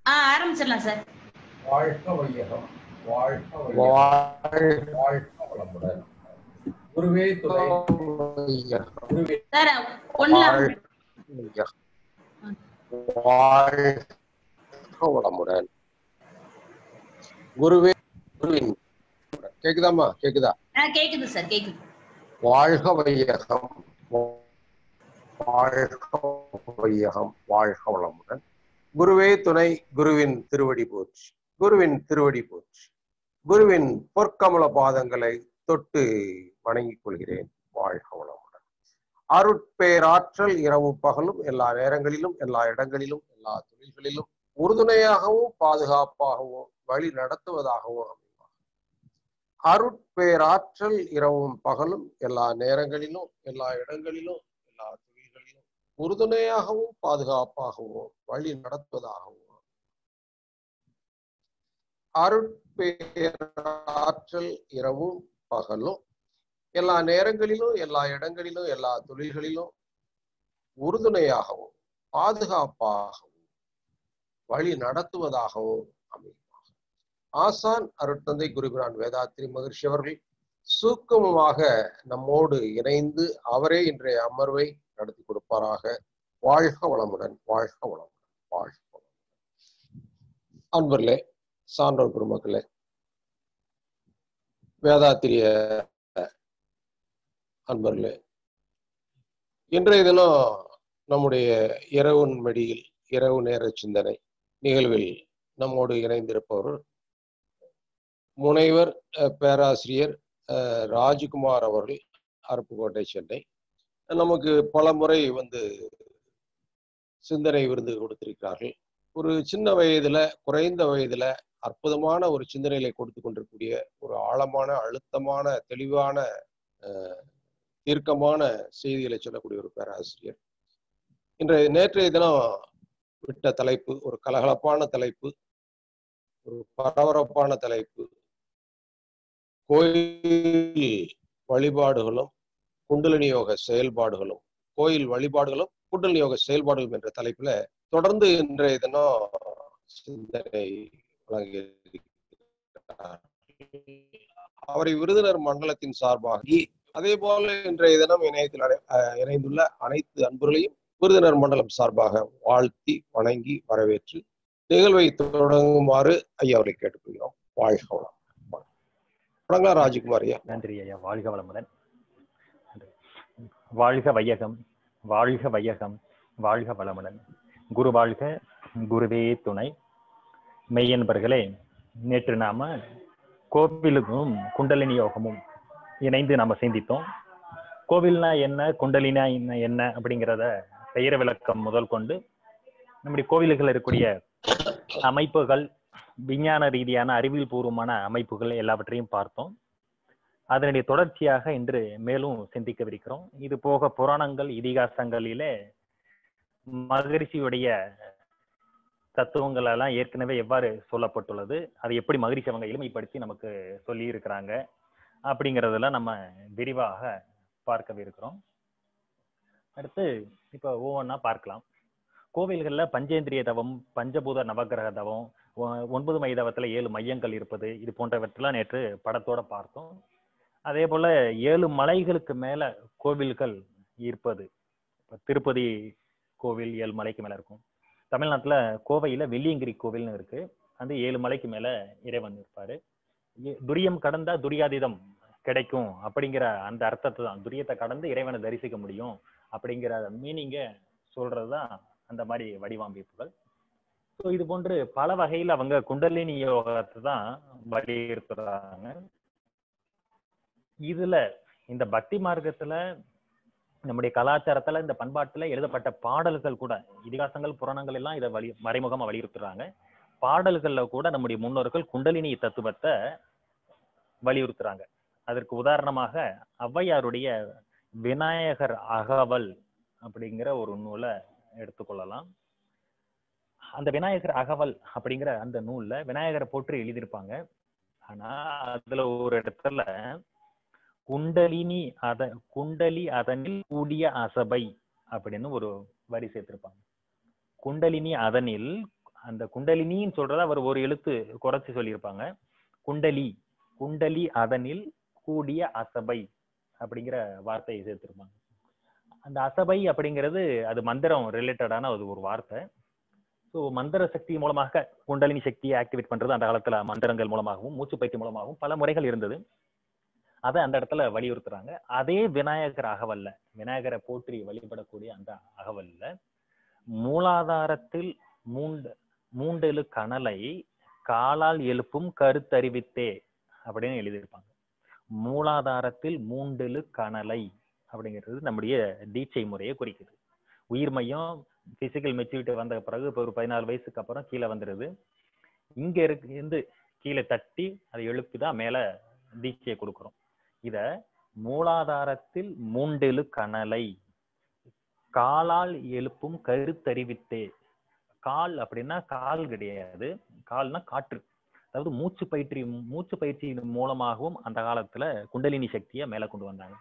ஆ ஆரம்பிச்சிடலாம் சார் வாழ்க வையகம் வாழ்க வையகம் வாழ்க வாழ்க வளமுடன் குருவே துணை வையகம் குருவே சார் ஒண்ணுல வாழ்க வாழ்க வளமுடன் குருவே குருவின் கேக்குதாம்மா கேக்குதா ஆ கேக்குது சார் கேக்குது வாழ்க வையகம் வாழ்க வையகம் வாழ்க வளமுடன் குருவே துணை குருவின் திருவடி போச்சு குருவின் திருவடி போச்சு குருவின் பொற்கமல பாதங்களை தொட்டு வணங்கிக் கொள்கிறேன் வாழ்க வளமுடன் அருட்பேராற்றல் இரவும் பகலும் எல்லா நேரங்களிலும் எல்லா இடங்களிலும் எல்லா தொழில்களிலும் உறுதுணையாகவும் பாதுகாப்பாகவும் வழி நடத்துவதாகவும் அமைவார் அருட்பேராற்றல் இரவும் பகலும் எல்லா நேரங்களிலும் எல்லா இடங்களிலும் எல்லா தொழில்களிலும் உறுதுணையாகவும் பாதுகாப்பாகவும் வழி நடத்துவதாகவும் அருட்பேராற்றல் இரவும் பகலும் எல்லா நேரங்களிலும் எல்லா இடங்களிலும் எல்லா தொழில்களிலும் உறுதுணையாகவும் பாதுகாப்பாகவும் வழி நடத்துவதாகவும் அமையும் ஆசான் அருட்தந்தை குருபிரான் வேதாத்திரி மகிழ்ச்சி அவர்கள் சூக்கமமாக நம்மோடு இணைந்து அவரே இன்றைய அமர்வை நடத்தி கொடுப்பாராக வாழ்க வளமுடன் வாழ்க வளமுடன் வாழ்க வளமுடன் அன்பர்களே சான்றோர் பெருமக்களே வேதாத்திரிய அன்பர்களே இன்றைய தினம் நம்முடைய இரவு மடியில் இரவு நேர சிந்தனை நிகழ்வில் நம்மோடு இணைந்திருப்பவர் முனைவர் அஹ், பேராசிரியர் அஹ், ராஜ்குமார் அவர்கள் அருப்புக்கோட்டை சென்னை நமக்கு பல முறை வந்து சிந்தனை விருது கொடுத்திருக்கிறார்கள் ஒரு சின்ன வயதுல குறைந்த வயதுல அற்புதமான ஒரு சிந்தனைகளை கொடுத்து கொண்டிருக்கூடிய ஒரு ஆழமான அழுத்தமான தெளிவான அஹ், தீர்க்கமான செய்திகளை சொல்லக்கூடிய ஒரு பேராசிரியர் இன்றைய நேற்றைய தினம் விட்ட தலைப்பு ஒரு கலகலப்பான தலைப்பு ஒரு பரபரப்பான தலைப்பு கோயில் வழிபாடுகளும் குண்டலினி யோக செயல்பாடுகளும் கோயில் வழிபாடுகளும் குண்டலினி யோக செயல்பாடுகளும் என்ற தலைப்புல தொடர்ந்து இன்றைய தினம் சிந்தனை வழங்கியிருக்கிறார் அவரை விருதுநர் மண்டலத்தின் சார்பாக அதே போல இன்றைய தினம் இணையத்தில் அடை- அஹ் இணைந்துள்ள அனைத்து அன்பர்களையும் விருதுநர் மண்டலம் சார்பாக வாழ்த்தி வணங்கி வரவேற்று நிகழ்வை தொடங்குமாறு ஐயா அவரை கேட்டுக்கொள்கிறோம் வாழ்க வளம் தொடங்கலாம் ராஜகுமார் ஐயா நன்றி ஐயா வாழ்க வளமுடன் நன்றி. வாழ்க வையகம் வாழ்க வையகம் வாழ்க வளமுடன் குரு வாழ்க குருவே துணை மெய்யன்பர்களே நேற்று நாம கோவிலுக்கும் குண்டலினி யோகமும் இணைந்து நாம சிந்தித்தோம் கோவில்னா என்ன குண்டலினா என்ன என்ன அப்படிங்கிறத பெயர விளக்கம் முதல் கொண்டு நம்முடைய கோவில்கள் இருக்கக்கூடிய அமைப்புகள் விஞ்ஞான ரீதியான அறிவியல் பூர்வமான அமைப்புகள் எல்லாவற்றையும் பார்த்தோம் அதனுடைய தொடர்ச்சியாக இன்று மேலும் சிந்திக்கவிருக்கிறோம் இது போக புராணங்கள் இதிகாசங்களிலே மகரிஷியுடைய தத்துவங்கள் எல்லாம் ஏற்கனவே எவ்வாறு சொல்லப்பட்டுள்ளது அதை எப்படி மகரிஷி அவங்க எளிமைப்படுத்தி நமக்கு சொல்லி இருக்கிறாங்க அப்படிங்கறதெல்லாம் நம்ம விரிவாக பார்க்கவிருக்கிறோம் அடுத்து இப்போ ஒவ்வொன்றா பார்க்கலாம் கோவில்கள்ல பஞ்சேந்திரிய தவம் பஞ்சபூத நவக்கிரக தவம் ஒ- ஒன்பது மை தவத்துல ஏழு மையங்கள் இருப்பது இது போன்றவற்றெல்லாம் நேற்று படத்தோட பார்த்தோம் அதே போல ஏழு மலைகளுக்கு மேல கோவில்கள் இருப்பது இப்ப திருப்பதி கோவில் ஏழு மலைக்கு மேல இருக்கும் தமிழ்நாட்டுல கோவையில வெள்ளியங்கிரி கோவில்னு இருக்கு அந்த ஏழு மலைக்கு மேல இறைவன் இருப்பாரு இ- துரியம் கடந்தா துரியாதீதம் கிடைக்கும் அப்படிங்கிற அந்த அர்த்தத்தை தான் துரியத்தை கடந்து இறைவனை தரிசிக்க முடியும் அப்படிங்கிற மீனிங்க சொல்றதுதான் அந்த மாதிரி வடிவமைப்புகள் ஸோ இது போன்று பல வகையில் அவங்க குண்டலினி யோகத்தை தான் வலியுறுத்துறாங்க இதுல இந்த பக்தி மார்க்கத்துல நம்முடைய கலாச்சாரத்துல இந்த பண்பாட்டுல எழுதப்பட்ட பாடல்கள் கூட இதிகாசங்கள் புராணங்கள் எல்லாம் இதை வலி மறைமுகமா வலியுறுத்துறாங்க பாடல்கள்ல கூட நம்முடைய முன்னோர்கள் குண்டலினி தத்துவத்தை வலியுறுத்துறாங்க அதற்கு உதாரணமாக ஔவையாருடைய விநாயகர் அகவல் அப்படிங்கிற ஒரு நூலை எடுத்துக்கொள்ளலாம் அந்த விநாயகர் அகவல் அப்படிங்கிற அந்த நூல்ல விநாயகரை போற்றி எழுதியிருப்பாங்க ஆனா அதுல ஒரு இடத்துல குண்டலினி அத குண்டலி அதனில் கூடிய அசபை அப்படின்னு ஒரு வரி சேர்த்திருப்பாங்க குண்டலினி அதனில் அந்த குண்டலினின்னு சொல்றத அவர் ஒரு எழுத்து குறைச்சு சொல்லியிருப்பாங்க குண்டலி குண்டலி அதனில் கூடிய அசபை அப்படிங்கிற வார்த்தையை சேர்த்திருப்பாங்க அந்த அசபை அப்படிங்கிறது அது மந்திரம் ரிலேட்டடான அது ஒரு வார்த்தை ஸோ மந்திர சக்தி மூலமாக குண்டலினி சக்தியை ஆக்டிவேட் பண்றது அந்த காலத்துல மந்திரங்கள் மூலமாகவும் மூச்சு பயிற்சி மூலமாகவும் பல முறைகள் இருந்தது அதை அந்த இடத்துல வலியுறுத்துறாங்க அதே விநாயகர் அகவல்ல விநாயகரை போற்றி வழிபடக்கூடிய அந்த அகவல்ல மூலாதாரத்தில் மூண்டு மூண்டெழு கனலை காலால் எழுப்பும் கருத்தறிவித்தே அப்படின்னு எழுதியிருப்பாங்க மூலாதாரத்தில் மூண்டெழு கனலை அப்படிங்கிறது நம்முடைய தீட்சை முறையை குறிக்குது உயிர் மையம் பிசிக்கல் மெச்சூரிட்டி வந்த பிறகு இப்போ ஒரு பதினாலு வயசுக்கு அப்புறம் கீழே வந்துடுது இங்க இருக்கு இருந்து கீழே தட்டி அதை எழுப்பி தான் மேல தீட்சையை கொடுக்குறோம் இத மூலாதாரத்தில் மூண்டெழு கனலை காலால் எழுப்பும் கருத்தறிவித்தே கால் அப்படின்னா கால் கிடையாது கால்னா காற்று அதாவது மூச்சு பயிற்சி மூச்சு பயிற்சியின் மூலமாகவும் அந்த காலத்துல குண்டலினி சக்தியை மேல கொண்டு வந்தாங்க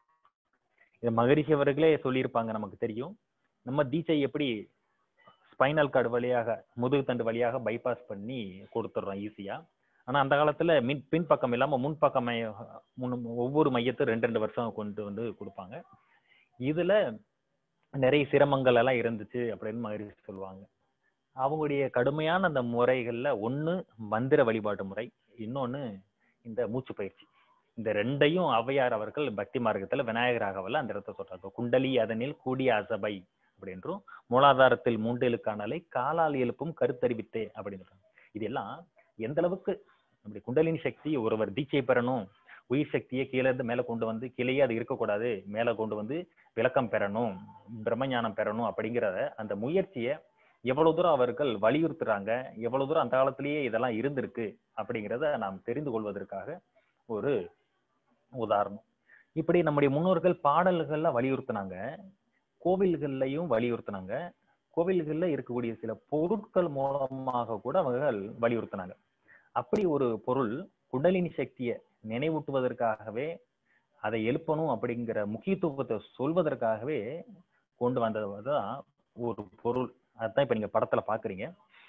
இது மகரிஷி அவர்களே சொல்லியிருப்பாங்க நமக்கு தெரியும் நம்ம தீட்சை எப்படி ஸ்பைனல் கார்டு வழியாக முதுகு தண்டு வழியாக பைபாஸ் பண்ணி கொடுத்துட்றோம் ஈஸியா ஆனா அந்த காலத்துல மின் பின்பக்கம் இல்லாம முன்பக்கம் மைய- முன் ஒவ்வொரு மையத்தை ரெண்டு ரெண்டு வருஷம் கொண்டு வந்து கொடுப்பாங்க இதுல நிறைய சிரமங்கள் எல்லாம் இருந்துச்சு அப்படின்னு மகரிஷி சொல்லுவாங்க அவங்களுடைய கடுமையான அந்த முறைகள்ல ஒண்ணு மந்திர வழிபாட்டு முறை இன்னொன்னு இந்த மூச்சு பயிற்சி இந்த ரெண்டையும் ஔவையார் அவர்கள் பக்தி மார்க்கத்துல விநாயகராகவல்ல அந்த இடத்த சொல்றாங்க குண்டலி அதனில் கூடிய அசபை அப்படின்றும் மூலாதாரத்தில் மூண்டெழுக்கானலை காலால் எழுப்பும் கருத்தறிவித்தே அப்படின்னு சொல்றாங்க இது எல்லாம் எந்த அளவுக்கு அப்படி குண்டலினி சக்தி ஒருவர் தீட்சை பெறணும் உயிர் சக்தியை கீழே இருந்து மேல கொண்டு வந்து கீழேயே அது இருக்கக்கூடாது மேல கொண்டு வந்து விளக்கம் பெறணும் பிரம்மஞானம் பெறணும் அப்படிங்கிற அந்த முயற்சியை எவ்வளவு தூரம் அவர்கள் வலியுறுத்துறாங்க எவ்வளவு தூரம் அந்த காலத்திலேயே இதெல்லாம் இருந்திருக்கு அப்படிங்கிறத நாம் தெரிந்து கொள்வதற்காக ஒரு உதாரணம் இப்படி நம்முடைய முன்னோர்கள் பாடல்கள்ல வலியுறுத்தினாங்க கோவில்கள்லையும் வலியுறுத்தினாங்க கோவில்கள்ல இருக்கக்கூடிய சில பொருட்கள் மூலமாக கூட அவர்கள் வலியுறுத்தினாங்க அப்படி ஒரு பொருள் குண்டலினி சக்தியை நினைவூட்டுவதற்காகவே அதை எழுப்பணும் அப்படிங்கிற முக்கியத்துவத்தை சொல்வதற்காகவே கொண்டு வந்தது தான் ஒரு பொருள் அதுதான் இப்ப நீங்க படத்துல பாக்குறீங்க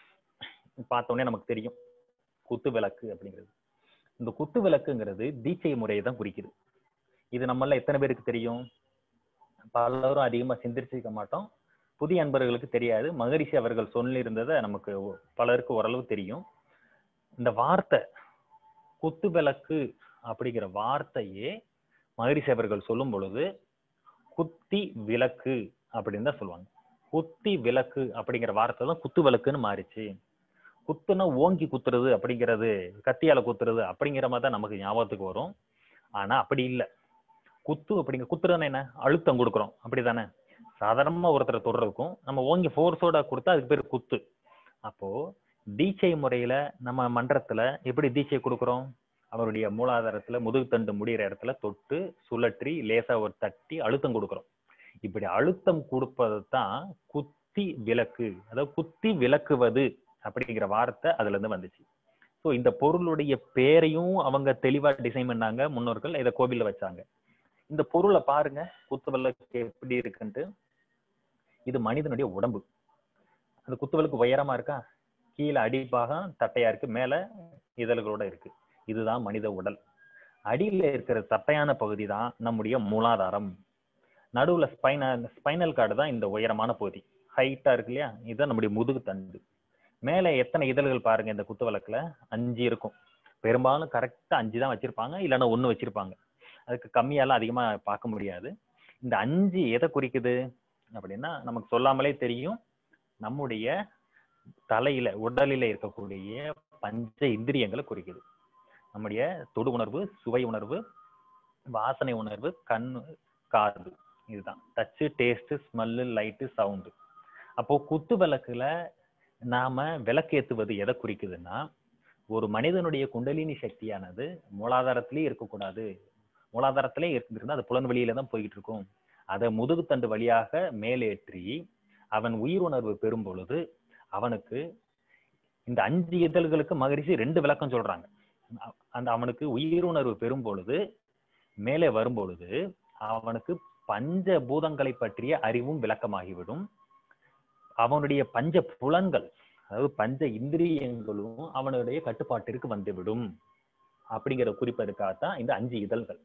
பார்த்த உடனே நமக்கு தெரியும் குத்து விளக்கு அப்படிங்கிறது இந்த குத்து விளக்குங்கிறது தீட்சை முறையை தான் குறிக்குது இது நம்மள எத்தனை பேருக்கு தெரியும் பலரும் அதிகமா சிந்திச்சிருக்க மாட்டோம் புதிய அன்பர்களுக்கு தெரியாது மகரிஷி அவர்கள் சொல்லியிருந்ததை நமக்கு ஒ- பலருக்கு ஓரளவு தெரியும் இந்த வார்த்தை குத்து விளக்கு அப்படிங்கிற வார்த்தையே மகரிஷி அவர்கள் சொல்லும் பொழுது குத்தி விளக்கு அப்படின்னு தான் சொல்லுவாங்க குத்தி விளக்கு அப்படிங்கிற வார்த்தை தான் குத்து விளக்குன்னு மாறிச்சு குத்துனா ஓங்கி குத்துறது அப்படிங்கிறது கத்தியால குத்துறது அப்படிங்கிற மாதிரி தான் நமக்கு ஞாபகத்துக்கு வரும் ஆனா அப்படி இல்லை குத்து அப்படிங்க குத்துறதுன்னா என்ன அழுத்தம் கொடுக்குறோம் அப்படிதானே சாதாரணமா ஒருத்தரை தொடுறதுக்கும் நம்ம ஓங்கி ஃபோர்ஸோட கொடுத்தா அதுக்கு பேர் குத்து அப்போ தீட்சை முறையில நம்ம மன்றத்துல எப்படி தீட்சை கொடுக்குறோம் அவருடைய மூலாதாரத்துல முதுகுத்தண்டு முடியிற இடத்துல தொட்டு சுழற்றி லேசா ஒரு தட்டி அழுத்தம் கொடுக்குறோம் இப்படி அழுத்தம் கொடுப்பது தான் குத்தி விளக்கு அதாவது குத்தி விளக்குவது அப்படிங்கிற வார்த்தை அதுல இருந்து வந்துச்சு ஸோ இந்த பொருளுடைய பேரையும் அவங்க தெளிவா டிசைன் பண்ணாங்க முன்னோர்கள் இதை கோவில்ல வச்சாங்க இந்த பொருளை பாருங்க குத்து விளக்கு எப்படி இருக்குன்ட்டு இது மனிதனுடைய உடம்பு அந்த குத்து விளக்கு உயரமா இருக்கா கீழே அடிப்பாகம் தட்டையா இருக்கு மேல இதழ்களோட இருக்கு இதுதான் மனித உடல் அடியில இருக்கிற தட்டையான பகுதி தான் நம்முடைய மூலாதாரம் நடுவுல ஸ்பைனல் ஸ்பைனல் கார்டு தான் இந்த உயரமான பகுதி ஹைட்டா இருக்கு இல்லையா இதுதான் நம்முடைய முதுகு தண்டு மேல எத்தனை இதழ்கள் பாருங்க இந்த குத்து விளக்குல அஞ்சு இருக்கும் பெரும்பாலும் கரெக்டா அஞ்சு தான் வச்சிருப்பாங்க இல்லைன்னா ஒண்ணு வச்சிருப்பாங்க அதுக்கு கம்மியாலாம் அதிகமா பார்க்க முடியாது இந்த அஞ்சு எதை குறிக்குது அப்படின்னா நமக்கு சொல்லாமலே தெரியும் நம்முடைய தலையில உடலில இருக்கக்கூடிய பஞ்ச இந்திரியங்களை குறிக்குது நம்முடைய தொடு உணர்வு சுவை உணர்வு வாசனை உணர்வு கண் காது இதுதான் touch taste smell light sound அப்போ குத்து விளக்குல நாம விளக்கேத்துவது எதை குறிக்குதுன்னா ஒரு மனிதனுடைய குண்டலினி சக்தியானது மூலாதாரத்திலே இருக்கக்கூடாது மூலாதாரத்திலே இருந்திருந்தா அது புலன்வெளியில தான் போய்கிட்டு இருக்கும் அதை முதுகுத்தண்டு வழியாக மேலேற்றி அவன் உயிர் உணர்வு பெறும் பொழுது அவனுக்கு இந்த அஞ்சு இதழ்களுக்கு மகரிஷி ரெண்டு விளக்கம் சொல்றாங்க அ- அந்த அவனுக்கு உயிருணர்வு பெறும் பொழுது மேலே வரும் பொழுது அவனுக்கு பஞ்ச பூதங்களை பற்றிய அறிவும் விளக்கமாகிவிடும் அவனுடைய பஞ்ச புலன்கள் அதாவது பஞ்ச இந்திரியங்களும் அவனுடைய கட்டுப்பாட்டிற்கு வந்துவிடும் அப்படிங்கிற குறிப்பதற்காகத்தான் இந்த அஞ்சு இதழ்கள்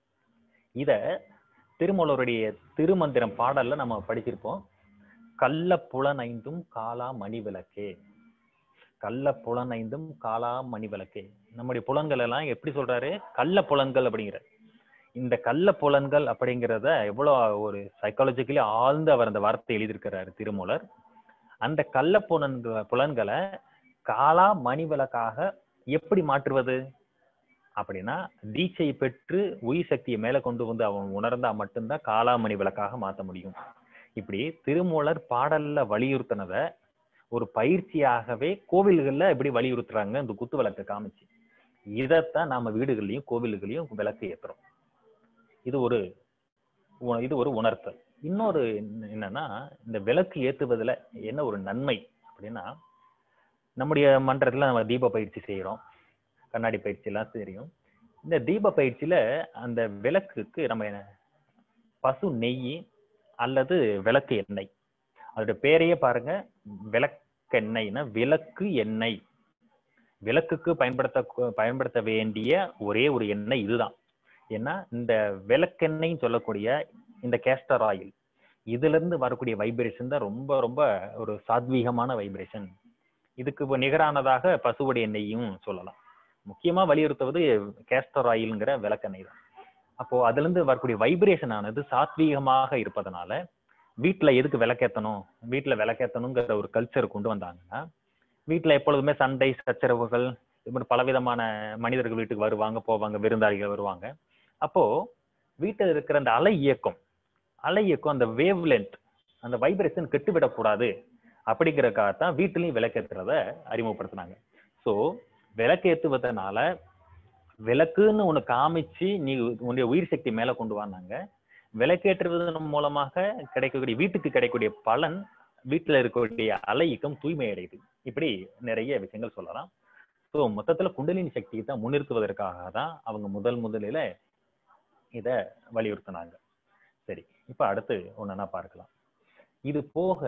இத திருமூலருடைய திருமந்திரம் பாடல்ல நம்ம படிச்சிருப்போம் கள்ள புலனைந்தும் காலா மணி விளக்கே கள்ள புலனைந்தும் காலா மணி விளக்கே நம்முடைய புலன்கள் எல்லாம் எப்படி சொல்றாரு கள்ள புலன்கள் அப்படிங்கிற இந்த கள்ள புலன்கள் அப்படிங்கிறத எவ்வளவு ஒரு சைக்காலஜிக்கலி ஆழ்ந்து அவர் அந்த வார்த்தை எழுதியிருக்கிறாரு திருமூலர் அந்த கள்ள புலன்க புலன்களை காலா மணி விளக்காக எப்படி மாற்றுவது அப்படின்னா தீட்சை பெற்று உயிர் சக்தியை மேல கொண்டு வந்து அவன் உணர்ந்தா மட்டும்தான் காலாமணி விளக்காக மாத்த முடியும் இப்படி திருமூலர் பாடல்ல வலியுறுத்தினத ஒரு பயிற்சியாகவே கோவில்கள்ல எப்படி வலியுறுத்துறாங்க இந்த குத்து விளக்கை காமிச்சு இதைத்தான் நாம வீடுகள்லயும் கோவில்களையும் விளக்கு ஏத்துறோம் இது ஒரு உ- இது ஒரு உணர்த்தல் இன்னொரு என்ன- என்னன்னா இந்த விளக்கு ஏத்துவதுல என்ன ஒரு நன்மை அப்படின்னா நம்முடைய மன்றத்துல நம்ம தீப பயிற்சி செய்யறோம் கண்ணாடி பயிற்சி எல்லாம் தெரியும் இந்த தீப பயிற்சியில அந்த விளக்குக்கு நம்ம என்ன பசு நெய் அல்லது விளக்கு எண்ணெய் அதோட பேரையே பாருங்க விளக்கெண்ணெய்னா விளக்கு எண்ணெய் விளக்குக்கு பயன்படுத்த பயன்படுத்த வேண்டிய ஒரே ஒரு எண்ணெய் இதுதான் ஏன்னா இந்த விளக்கெண்ணெய்ன்னு சொல்லக்கூடிய இந்த கேஸ்டர் ஆயில் இதுல இருந்து வரக்கூடிய வைப்ரேஷன் தான் ரொம்ப ரொம்ப ஒரு சாத்வீகமான வைப்ரேஷன் இதுக்கு இப்ப நிகரானதாக பசுவுடைய எண்ணெயும் சொல்லலாம் முக்கியமா வலியுறுத்துவது கேஸ்டர் ஆயில்ங்கிற விளக்கெண்ணெய் தான் அப்போ அதுல இருந்து வரக்கூடிய வைப்ரேஷன் ஆனது சாத்வீகமாக இருப்பதனால வீட்டுல எதுக்கு விளக்கேத்தணும் வீட்டுல விளக்கேத்தணுங்கிற ஒரு கல்ச்சர் கொண்டு வந்தாங்கன்னா வீட்டுல எப்பொழுதுமே சண்டை சச்சரவுகள் இது மாதிரி பலவிதமான மனிதர்கள் வீட்டுக்கு வருவாங்க போவாங்க விருந்தாளிகள் வருவாங்க அப்போ வீட்டில் இருக்கிற அந்த அலை இயக்கம் அலை இயக்கம் அந்த வேவ் லென்த் அந்த வைப்ரேஷன் கெட்டுவிடக்கூடாது அப்படிங்கறதுக்காகத்தான் வீட்டிலையும் விளக்கேத்துறத அறிமுகப்படுத்தினாங்க ஸோ விளக்கேத்துவதனால விளக்குன்னு ஒண்ணு காமிச்சு நீ உன்னுடைய உயிர் சக்தி மேல கொண்டு வாங்க விளக்கேற்றுவதன் மூலமாக கிடைக்கக்கூடிய வீட்டுக்கு கிடைக்கக்கூடிய பலன் வீட்டுல இருக்கக்கூடிய அலை இயக்கம் தூய்மை அடையுது இப்படி நிறைய விஷயங்கள் சொல்லலாம் ஸோ மொத்தத்துல குண்டலினி சக்தியை தான் முன்னிறுத்துவதற்காக தான் அவங்க முதல் முதலில இத வலியுறுத்தினாங்க சரி இப்ப அடுத்து ஒண்ணா பார்க்கலாம் இது போக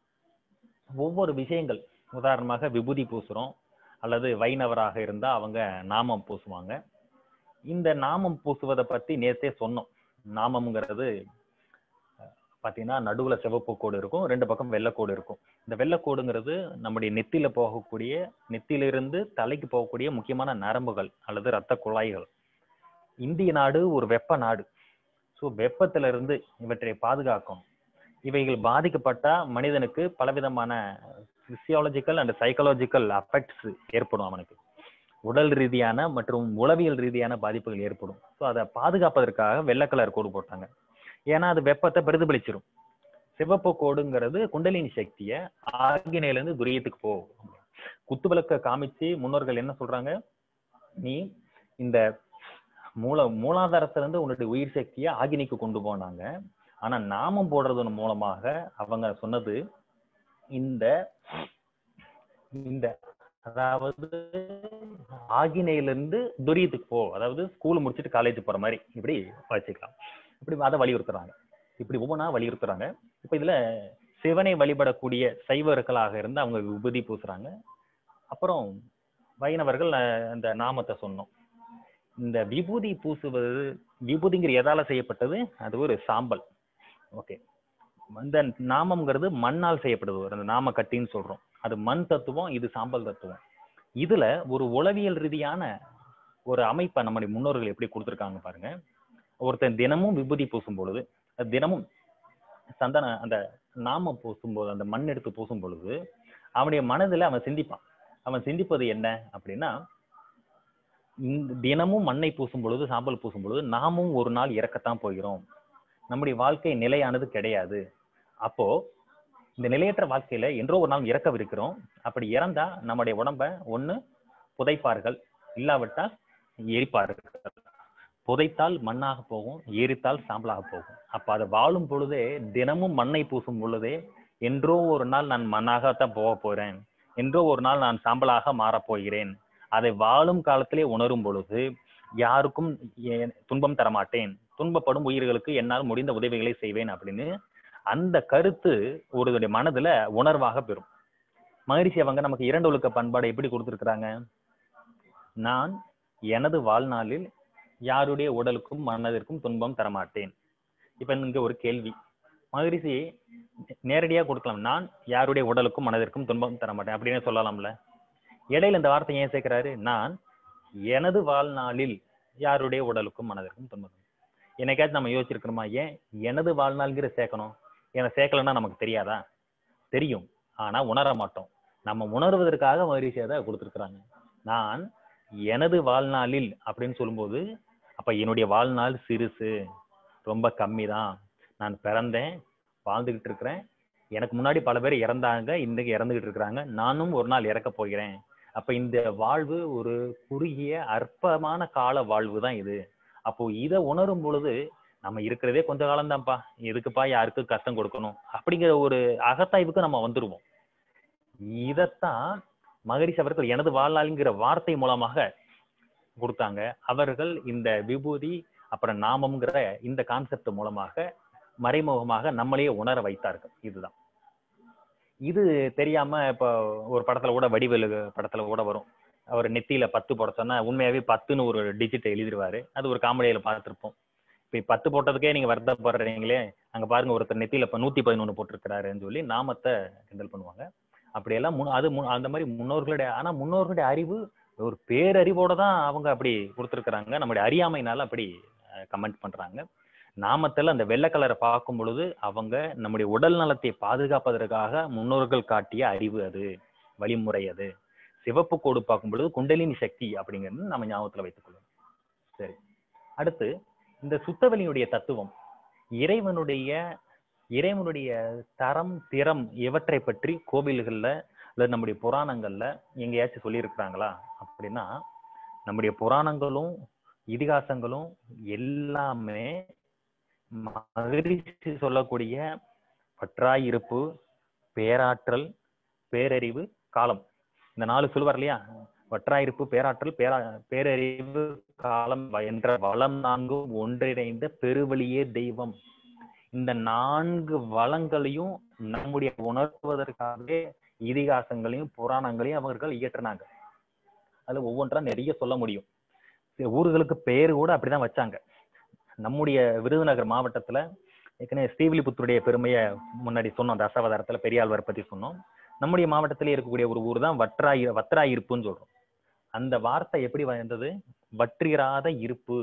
ஒவ்வொரு விஷயங்கள் உதாரணமாக விபூதி பூசுறோம் அல்லது வைணவராக இருந்தா அவங்க நாமம் பூசுவாங்க இந்த நாமம் பூசுவதை பத்தி நேத்தே சொன்னோம் நாமம்ங்கிறது அஹ், பாத்தீங்கன்னா நடுவுல சிவப்பு கோடு இருக்கும் ரெண்டு பக்கம் வெள்ளைக்கோடு இருக்கும் இந்த வெள்ளைக்கோடுங்கிறது நம்முடைய நெத்தியில போகக்கூடிய நெத்தியிலிருந்து தலைக்கு போகக்கூடிய முக்கியமான நரம்புகள் அல்லது இரத்த குழாய்கள் இந்திய நாடு ஒரு வெப்ப நாடு ஸோ வெப்பத்துல இருந்து இவற்றை பாதுகாக்கும் இவைகள் பாதிக்கப்பட்டா மனிதனுக்கு பலவிதமான பிசியாலஜிக்கல் அண்ட் சைக்காலஜிக்கல் அஃபெக்ட்ஸ் ஏற்படும் அவனுக்கு உடல் ரீதியான மற்றும் உளவியல் ரீதியான பாதிப்புகள் ஏற்படும் ஸோ அதை பாதுகாப்பதற்காக வெள்ளை கலர் கோடு போட்டாங்க ஏன்னா அது வெப்பத்தை பிரதிபலிச்சிரும் சிவப்பு கோடுங்கிறது குண்டலினி சக்தியை ஆகினையில இருந்து துரியத்துக்கு போ குத்து விளக்க காமிச்சு முன்னோர்கள் என்ன சொல்றாங்க நீ இந்த மூல மூலாதாரத்துல இருந்து உன்னுடைய உயிர் சக்தியை ஆகினிக்கு கொண்டு போனாங்க ஆனா நாமம் போடுறதன் மூலமாக அவங்க சொன்னது இந்த இந்த அதாவது ஆகினையில இருந்து துரியத்துக்கு போ அதாவது ஸ்கூல் முடிச்சுட்டு காலேஜ் போற மாதிரி இப்படி வச்சுக்கலாம் இப்படி அதை வலியுறுத்துறாங்க இப்படி ஒவ்வொன்றா வலியுறுத்துறாங்க இப்ப இதுல சிவனை வழிபடக்கூடிய சைவர்களாக இருந்து அவங்க விபூதி பூசுறாங்க அப்புறம் வைணவர்கள் அஹ், அந்த நாமத்தை சொன்னோம் இந்த விபூதி பூசுவது விபூதிங்கிற எதால செய்யப்பட்டது அது ஒரு சாம்பல் ஓகே இந்த நாமம்ங்கிறது மண்ணால் செய்யப்படுது ஒரு அந்த நாம கட்டின்னு சொல்றோம் அது மண் தத்துவம் இது சாம்பல் தத்துவம் இதுல ஒரு உளவியல் ரீதியான ஒரு அமைப்பை நம்முடைய முன்னோர்கள் எப்படி கொடுத்துருக்காங்க பாருங்க ஒருத்தன் தினமும் விபூதி பூசும் பொழுது அது தினமும் சந்தன அந்த நாமம் பூசும்போது அந்த மண் எடுத்து பூசும் பொழுது அவனுடைய மனதுல அவன் சிந்திப்பான் அவன் சிந்திப்பது என்ன அப்படின்னா இந்த தினமும் மண்ணை பூசும் பொழுது சாம்பல் பூசும் பொழுது நாமும் ஒரு நாள் இறக்கத்தான் போகிறோம் நம்முடைய வாழ்க்கை நிலையானது கிடையாது அப்போ இந்த நிலையற்ற வாழ்க்கையில என்றோ ஒரு நாள் இறக்கவிருக்கிறோம் அப்படி இறந்தா நம்முடைய உடம்ப ஒண்ணு புதைப்பார்கள் இல்லாவிட்டால் எரிப்பார்கள் புதைத்தால் மண்ணாக போகும் எரித்தால் சாம்பலாக போகும் அப்ப அதை வாழும் பொழுதே தினமும் மண்ணை பூசும் பொழுதே என்றோ ஒரு நாள் நான் மண்ணாகத்தான் போக போறேன் என்றோ ஒரு நாள் நான் சாம்பலாக மாறப் போகிறேன் அதை வாழும் காலத்திலே உணரும் பொழுது யாருக்கும் ஏ- துன்பம் தரமாட்டேன் துன்பப்படும் உயிர்களுக்கு என்னால் முடிந்த உதவிகளை செய்வேன் அப்படின்னு அந்த கருத்து ஒருவருடைய மனதுல உணர்வாக பெறும் மகரிஷி அவங்க நமக்கு இரண்டு ஒழுக்க பண்பாடை எப்படி கொடுத்துருக்குறாங்க நான் எனது வாழ்நாளில் யாருடைய உடலுக்கும் மனதிற்கும் துன்பம் தரமாட்டேன் இப்ப இங்க ஒரு கேள்வி மகரிஷி நேரடியா கொடுக்கலாம் நான் யாருடைய உடலுக்கும் மனதிற்கும் துன்பம் தரமாட்டேன் அப்படின்னு சொல்லலாம்ல இடையில இந்த வார்த்தை ஏன் சேர்க்கிறாரு நான் எனது வாழ்நாளில் யாருடைய உடலுக்கும் மனதிற்கும் துன்பம் தரும். என்னைக்காச்சும் நம்ம யோசிச்சிருக்கணுமா ஏன் எனது வாழ்நாள்ங்கிற சேர்க்கணும் ஏன்னா சேர்க்கலன்னா நமக்கு தெரியாதா தெரியும் ஆனா உணர மாட்டோம் நம்ம உணர்வதற்காக மகரிஷி அதை கொடுத்துருக்குறாங்க நான் எனது வாழ்நாளில் அப்படின்னு சொல்லும்போது அப்ப என்னுடைய வாழ்நாள் சிறுசு ரொம்ப கம்மி தான் நான் பிறந்தேன் வாழ்ந்துகிட்டு இருக்கிறேன் எனக்கு முன்னாடி பல பேர் இறந்தாங்க இன்னைக்கு இறந்துகிட்டு இருக்கிறாங்க நானும் ஒரு நாள் இறக்க போகிறேன் அப்ப இந்த வாழ்வு ஒரு குறுகிய அற்பமான கால வாழ்வு தான் இது அப்போ இதை உணரும் பொழுது நம்ம இருக்கிறதே கொஞ்ச காலம்தான்ப்பா எதுக்குப்பா யாருக்கு கஷ்டம் கொடுக்கணும் அப்படிங்கிற ஒரு அகத்தாய்வுக்கு நம்ம வந்துருவோம் இதத்தான் மகரிஷி அவர்கள் எனது வாழ்நாள்ங்கிற வார்த்தை மூலமாக கொடுத்தாங்க அவர்கள் இந்த விபூதி அப்புறம் நாமம்ங்கிற இந்த கான்செப்ட் மூலமாக மறைமுகமாக நம்மளையே உணர வைத்தார்கள் இதுதான் இது தெரியாம இப்போ ஒரு படத்துல கூட வடிவேலு படத்துல கூட வரும் அவர் நெத்தியில பத்து போட சொன்னா உண்மையாவே பத்துன்னு ஒரு டிஜிட் எழுதிடுவாரு அது ஒரு காமெடியில பார்த்திருப்போம் இப்ப பத்து போட்டதுக்கே நீங்க வருத்தப்படுறீங்களே அங்க பாருங்க ஒருத்தர் நெத்தியில இப்ப நூத்தி பதினொன்னு போட்டிருக்கிறாருன்னு சொல்லி நாமத்தை கிண்டல் பண்ணுவாங்க அப்படியெல்லாம் முன் அது முன் அந்த மாதிரி முன்னோர்களுடைய ஆனா முன்னோர்களுடைய அறிவு ஒரு பேரறிவோட தான் அவங்க அப்படி கொடுத்துருக்குறாங்க நம்முடைய அறியாமைனால அப்படி கமெண்ட் பண்றாங்க நாமத்தில் அந்த வெள்ளை கலரை பார்க்கும் பொழுது அவங்க நம்முடைய உடல் நலத்தை பாதுகாப்பதற்காக முன்னோர்கள் காட்டிய அறிவு அது வழிமுறை அது சிவப்பு கோடு பார்க்கும் பொழுது குண்டலினி சக்தி அப்படிங்கிறது நம்ம ஞாபகத்துல வைத்துக் கொள்ளணும் சரி அடுத்து இந்த சுத்தவெளியுடைய தத்துவம் இறைவனுடைய இறைவனுடைய தரம் திறம் இவற்றை பற்றி கோவில்கள்ல அல்லது நம்முடைய புராணங்கள்ல எங்கேயாச்சும் சொல்லியிருக்கிறாங்களா அப்படின்னா நம்முடைய புராணங்களும் இதிகாசங்களும் எல்லாமே மகிழ்ச்சி சொல்லக்கூடிய பற்றாயிருப்பு பேராற்றல் பேரறிவு காலம் இந்த நாலு சொல்லுவார் இல்லையா வற்றாயிருப்பு பேராற்றல் பேரா பேரறிவு காலம் என்ற வளம் நான்கும் ஒன்றிணைந்த பெருவழியே தெய்வம் இந்த நான்கு வளங்களையும் நம்முடைய உணர்வதற்காகவே இதிகாசங்களையும் புராணங்களையும் அவர்கள் இயற்றினாங்க அதுல ஒவ்வொன்றா நிறைய சொல்ல முடியும் சில ஊர்களுக்கு பேரு கூட அப்படிதான் வச்சாங்க நம்முடைய விருதுநகர் மாவட்டத்துல ஏற்கனவே ஸ்ரீவில்லிபுத்தருடைய பெருமையை முன்னாடி சொன்னோம் தசாவதாரத்துல பெரியாழ்வார் பத்தி சொன்னோம் நம்முடைய மாவட்டத்திலே இருக்கக்கூடிய ஒரு ஊர் தான் வற்றாய் வற்றாயிருப்புன்னு சொல்றோம் அந்த வார்த்தை எப்படி வந்தது வற்றிராத இருப்பு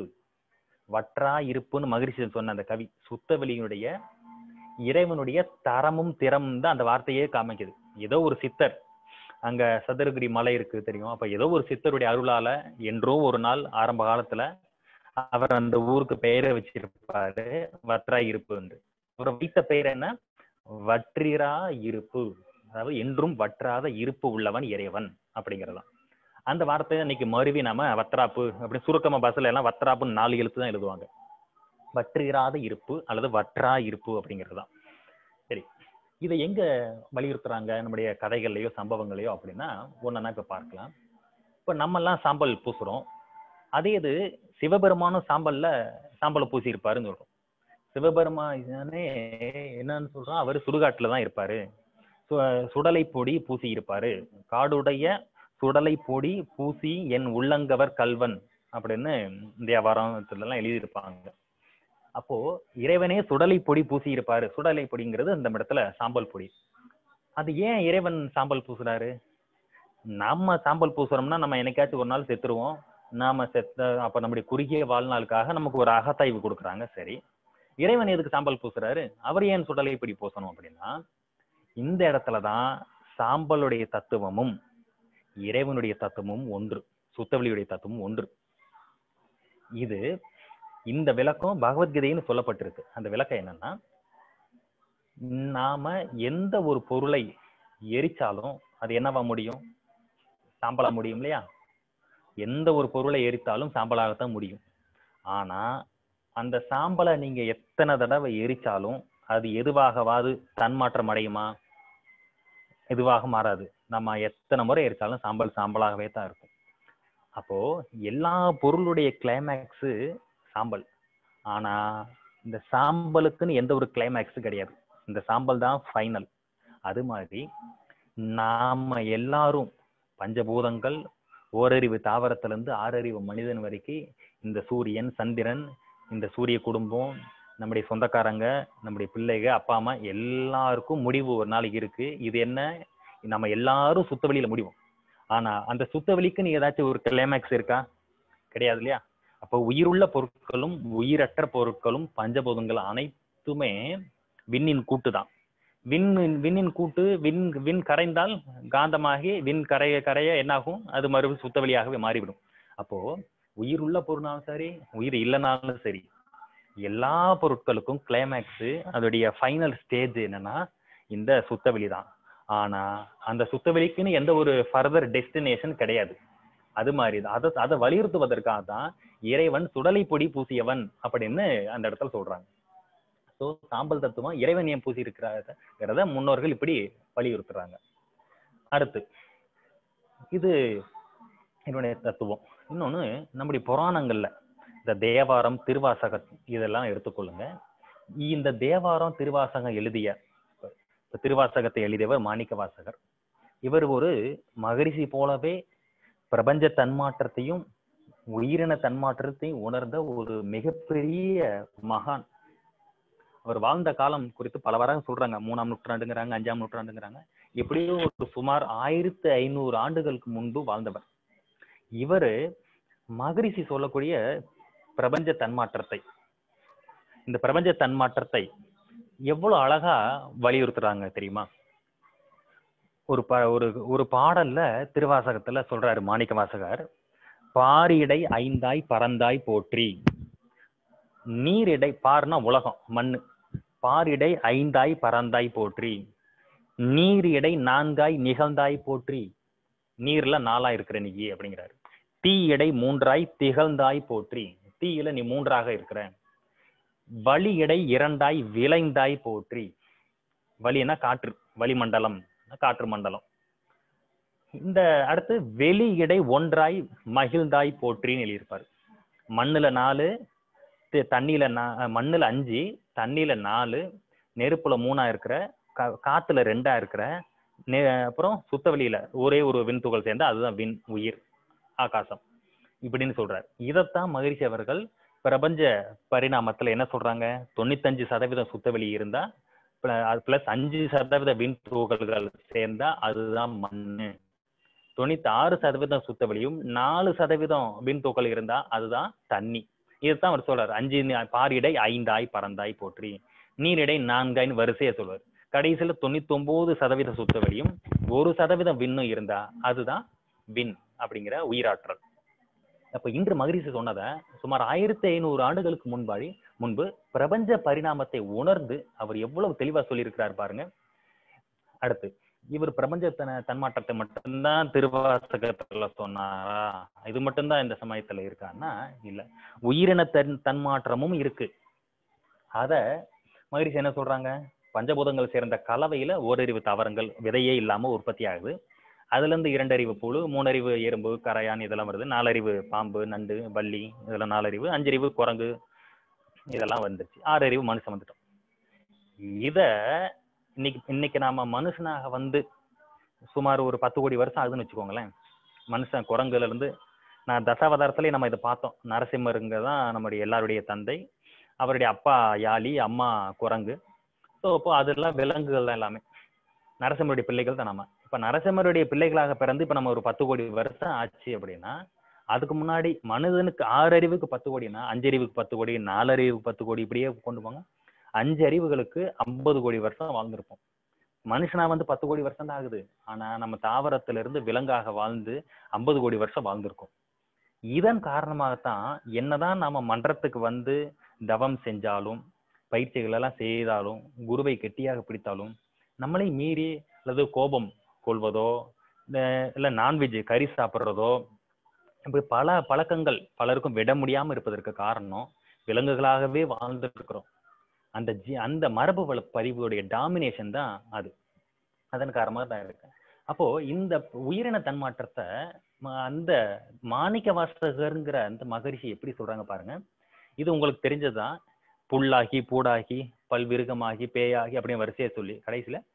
வற்றா இருப்புன்னு மகிழ்ச்சி சொன்ன அந்த கவி சுத்தவெளியினுடைய இறைவனுடைய தரமும் திறமும் தான் அந்த வார்த்தையே காமிக்குது ஏதோ ஒரு சித்தர் அங்க சதுரகிரி மலை இருக்கு தெரியும் அப்ப ஏதோ ஒரு சித்தருடைய அருளால என்றோ ஒரு நாள் ஆரம்ப காலத்துல அவர் அந்த ஊருக்கு பெயரை வச்சிருப்பாரு வற்றா இருப்பு என்று அவர் வைத்த பெயர் என்ன வற்றிரா இருப்பு அதாவது என்றும் வற்றாத இருப்பு உள்ளவன் இறைவன் அப்படிங்கிறதான் அந்த வார்த்தையை இன்னைக்கு மருவி நாம வத்ராப்பு அப்படி சுருக்கமா பஸ்ல எல்லாம் வத்ராப்புன்னு நாலு எழுத்து தான் எழுதுவாங்க வற்றிராத இருப்பு அல்லது வற்றா இருப்பு அப்படிங்கிறதுதான் சரி இதை எங்க வலியுறுத்துறாங்க நம்முடைய கதைகள்லயோ சம்பவங்களையோ அப்படின்னா ஒன்னா இப்ப பார்க்கலாம் இப்ப நம்ம எல்லாம் சாம்பல் பூசுறோம் அதே இது சிவபெருமானும் சாம்பல்ல சாம்பலை பூசி இருப்பாருன்னு சொல்றோம் சிவபெருமானே என்னன்னு சொல்றோம் அவர் சுடுகாட்டுல தான் இருப்பாரு சு- சுடலை பொடி பூசி இருப்பாரு காடுடைய சுடலை பொடி பூசி என் உள்ளங்கவர் கல்வன் அப்படின்னு தேவாரத்துல எல்லாம் எழுதியிருப்பாங்க அப்போ இறைவனே சுடலை பொடி பூசி இருப்பாரு சுடலை பொடிங்கிறது அந்த இடத்துல சாம்பல் பொடி அது ஏன் இறைவன் சாம்பல் பூசுறாரு நம்ம சாம்பல் பூசுறோம்னா நம்ம என்னைக்காச்சும் ஒரு நாள் செத்துருவோம் நாம செத்த அப்ப நம்முடைய குறுகிய வாழ்நாளுக்காக நமக்கு ஒரு அகத்தாய்வு கொடுக்குறாங்க சரி இறைவன் எதுக்கு சாம்பல் பூசுறாரு அவர் ஏன் சுடலை பொடி பூசணும் அப்படின்னா இந்த இடத்துலதான் சாம்பலுடைய தத்துவமும் இறைவனுடைய தத்துவமும் ஒன்று சுத்தவெளியுடைய தத்துவமும் ஒன்று இது இந்த விளக்கம் பகவத்கீதைன்னு சொல்லப்பட்டிருக்கு அந்த விளக்கம் என்னன்னா நாம எந்த ஒரு பொருளை எரிச்சாலும் அது என்னவா முடியும் சாம்பலா முடியும் இல்லையா எந்த ஒரு பொருளை எரித்தாலும் சாம்பலாகத்தான் முடியும் ஆனா அந்த சாம்பலை நீங்க எத்தனை தடவை எரிச்சாலும் அது எதுவாகவாது தன்மாற்றம் அடையுமா எதுவாக மாறாது நம்ம எத்தனை முறை எரிச்சாலும் சாம்பல் சாம்பலாகவே தான் இருக்கும் அப்போ எல்லா பொருளுடைய கிளைமேக்ஸ் சாம்பல் ஆனா இந்த சாம்பலுக்குன்னு எந்த ஒரு கிளைமேக்ஸும் கிடையாது இந்த சாம்பல் தான் ஃபைனல் அது மாதிரி நாம எல்லாரும் பஞ்சபூதங்கள் ஓரறிவு தாவரத்திலிருந்து ஆறறிவு மனிதன் வரைக்கும் இந்த சூரியன் சந்திரன் இந்த சூரிய குடும்பம் நம்முடைய சொந்தக்காரங்க நம்முடைய பிள்ளைங்க அப்பா அம்மா எல்லாருக்கும் முடிவு ஒரு நாளைக்கு இருக்கு இது என்ன நம்ம எல்லாரும் சுத்த வெளியில முடிவோம் ஆனா அந்த சுத்த வெளிக்குன்னு ஏதாச்சும் ஒரு கிளைமேக்ஸ் இருக்கா கிடையாது இல்லையா அப்போ உயிருள்ள பொருட்களும் உயிரற்ற பொருட்களும் பஞ்சபூதங்கள் அனைத்துமே விண்ணின் கூட்டு தான் விண் விண்ணின் கூட்டு விண் விண் கரைந்தால் காந்தமாகி விண் கரைய கரைய என்னாகும் அது மறுபடியும் சுத்த வெளியாகவே மாறிவிடும் அப்போ உயிர் உள்ள பொருளாலும் சரி உயிர் இல்லைனாலும் சரி எல்லா பொருட்களுக்கும் கிளைமேக்ஸ் அதோடைய ஃபைனல் ஸ்டேஜ் என்னன்னா இந்த சுத்தவெளி தான் ஆனா அந்த சுத்தவெளிக்குன்னு எந்த ஒரு ஃபர்தர் டெஸ்டினேஷன் கிடையாது அது மாதிரி தான் அதை அதை வலியுறுத்துவதற்காக தான் இறைவன் சுடலை பொடி பூசியவன் அப்படின்னு அந்த இடத்துல சொல்றாங்க ஸோ சாம்பல் தத்துவம் இறைவன் ஏன் பூசி இருக்கிறாங்கிறத முன்னோர்கள் இப்படி வலியுறுத்துறாங்க அடுத்து இது என்னுடைய தத்துவம் இன்னொன்னு நம்முடைய புராணங்கள்ல இந்த தேவாரம் திருவாசகம் இதெல்லாம் எடுத்துக்கொள்ளுங்க இந்த தேவாரம் திருவாசகம் எழுதிய இப்ப திருவாசகத்தை எழுதியவர் மாணிக்க வாசகர் இவர் ஒரு மகரிஷி போலவே பிரபஞ்ச தன்மாற்றத்தையும் உயிரின தன்மாற்றத்தையும் உணர்ந்த ஒரு மிகப்பெரிய மகான் அவர் வாழ்ந்த காலம் குறித்து பல வராங்க சொல்றாங்க மூணாம் நூற்றாண்டுங்கிறாங்க அஞ்சாம் நூற்றாண்டுங்கிறாங்க எப்படியோ ஒரு சுமார் ஆயிரத்தி ஐநூறு ஆண்டுகளுக்கு முன்பு வாழ்ந்தவர் இவரு மகரிஷி சொல்லக்கூடிய பிரபஞ்ச தன்மாற்றத்தை இந்த பிரபஞ்ச தன்மாற்றத்தை எவ்வளவு அழகா வலியுறுத்துறாங்க தெரியுமா ஒரு ப ஒரு ஒரு பாடல்ல திருவாசகத்துல சொல்றாரு மாணிக்க வாசகர் பாரிடை ஐந்தாய் பறந்தாய் போற்றி நீரிடை பார்னா உலகம் மண்ணு பாரிடை ஐந்தாய் பறந்தாய் போற்றி நீர் இடை நான்காய் நிகழ்ந்தாய் போற்றி நீர்ல நாலா இருக்கிற நீ அப்படிங்கிறாரு தீ எடை மூன்றாய் திகழ்ந்தாய் போற்றி தீயில நீ மூன்றாக இருக்கிற வழி எடை இரண்டாய் விளைந்தாய் போற்றி வலினா காற்று வளிமண்டலம் காற்று மண்டலம் இந்த அடுத்து வெளி எடை ஒன்றாய் மகிழ்ந்தாய் போற்றின்னு எழுதியிருப்பாரு மண்ணுல நாலு தி- தண்ணியில நா- மண்ணுல அஞ்சு தண்ணியில நாலு நெருப்புல மூணா இருக்கிற கா- காத்துல ரெண்டா இருக்கிற நெ- அப்புறம் சுத்தவெளியில ஒரே ஒரு விண்துகள் சேர்ந்தா அதுதான் விண் உயிர் ஆகாசம் இப்படின்னு சொல்றாரு இதைத்தான் மகிழ்ச்சி அவர்கள் பிரபஞ்ச பரிணாமத்துல என்ன சொல்றாங்க தொண்ணூத்தஞ்சு சதவீதம் சுத்தவெளி இருந்தா பிளஸ் அஞ்சு சதவீத விண் துகள்கள் சேர்ந்தா அதுதான் மண்ணு தொண்ணூத்தி ஆறு சதவீதம் சுத்தவெளியும் நாலு சதவீதம் விண் துகள் இருந்தா அதுதான் தண்ணி இதுதான் அவர் சொல்றாரு அஞ்சு நி- பாரிடை ஐந்தாய் பறந்தாய் போற்றி நீரிடை நான்காய்ன்னு வரிசையை சொல்வார் கடைசியில தொண்ணூத்தி ஒன்பது சதவீத சுத்தவெளியும் ஒரு சதவீதம் விண்ணும் இருந்தா அதுதான் விண் அப்படிங்கிற உயிராற்றல் அப்ப இன்று மகரிஷி சொன்னதை சுமார் ஆயிரத்தி ஐநூறு ஆண்டுகளுக்கு முன்பாடி முன்பு பிரபஞ்ச பரிணாமத்தை உணர்ந்து அவர் எவ்வளவு தெளிவா சொல்லியிருக்கிறார் பாருங்க அடுத்து இவர் பிரபஞ்ச தன- தன்மாற்றத்தை மட்டும்தான் திருவாசகத்துல சொன்னாரா இது மட்டும்தான் இந்த சமயத்துல இருக்கான்னா இல்ல உயிரின தன் தன்மாற்றமும் இருக்கு அத மகரிஷி என்ன சொல்றாங்க பஞ்சபூதங்கள் சேர்ந்த கலவையில ஓரறிவு தாவரங்கள் விதையே இல்லாம உற்பத்தி ஆகுது அதுல இருந்து இரண்டறிவு புழு மூணறிவு எறும்பு கரையான் இதெல்லாம் வருது நாலறிவு பாம்பு நண்டு வள்ளி இதெல்லாம் நாலறிவு அஞ்சறிவு குரங்கு இதெல்லாம் வந்துருச்சு ஆறறிவு மனுஷன் வந்துட்டோம் இத இன்னைக்கு இன்னைக்கு நாம மனுஷனாக வந்து சுமார் ஒரு பத்து கோடி வருஷம் ஆகுதுன்னு வச்சுக்கோங்களேன் மனுஷன் குரங்குல இருந்து நான் தசாவதாரத்திலே நம்ம இதை பார்த்தோம் நரசிம்மருங்க தான் நம்முடைய எல்லாருடைய தந்தை அவருடைய அப்பா யாழி அம்மா குரங்கு ஸோ இப்போ அதெல்லாம் விலங்குகள் தான் எல்லாமே நரசிம்மருடைய பிள்ளைகள் தான் நம்ம இப்போ நரசிம்மருடைய பிள்ளைகளாக பிறந்து இப்போ நம்ம ஒரு பத்து கோடி வருஷம் ஆச்சு அப்படின்னா அதுக்கு முன்னாடி மனிதனுக்கு ஆறு அறிவுக்கு பத்து கோடினா அஞ்சு அறிவுக்கு பத்து கோடி நாலு அறிவுக்கு பத்து கோடி இப்படியே கொண்டு போங்க அஞ்சு அறிவுகளுக்கு ஐம்பது கோடி வருஷம் வாழ்ந்திருப்போம் மனுஷனா வந்து பத்து கோடி வருஷம் தான் ஆகுது ஆனா நம்ம தாவரத்துல இருந்து விலங்காக வாழ்ந்து ஐம்பது கோடி வருஷம் வாழ்ந்திருக்கோம் இதன் காரணமாகத்தான் என்னதான் நாம மன்றத்துக்கு வந்து தவம் செஞ்சாலும் பயிற்சிகள் எல்லாம் செய்தாலும் குருவை கெட்டியாக பிடித்தாலும் நம்மளை மீறி அல்லது கோபம் கொள்வதோ இந்த- இல்ல நான்வெஜ் கறி சாப்பிட்றதோ இப்படி பல பழக்கங்கள் பலருக்கும் விட முடியாம இருப்பதற்கு காரணம் விலங்குகளாகவே வாழ்ந்துட்டு அந்த ஜி அந்த மரபு வள பதிவுடைய டாமினேஷன் தான் அது அதன் காரணமாக தான் இருக்கு அப்போ இந்த உயிரின தன்மாற்றத்தை ம- அந்த மாணிக்க வாசகருங்கிற அந்த மகரிஷி எப்படி சொல்றாங்க பாருங்க இது உங்களுக்கு தெரிஞ்சதுதான் புல்லாகி பூடாகி பல்விருகமாகி பேயாகி அப்படின்னு வரிசையை சொல்லி கடைசியில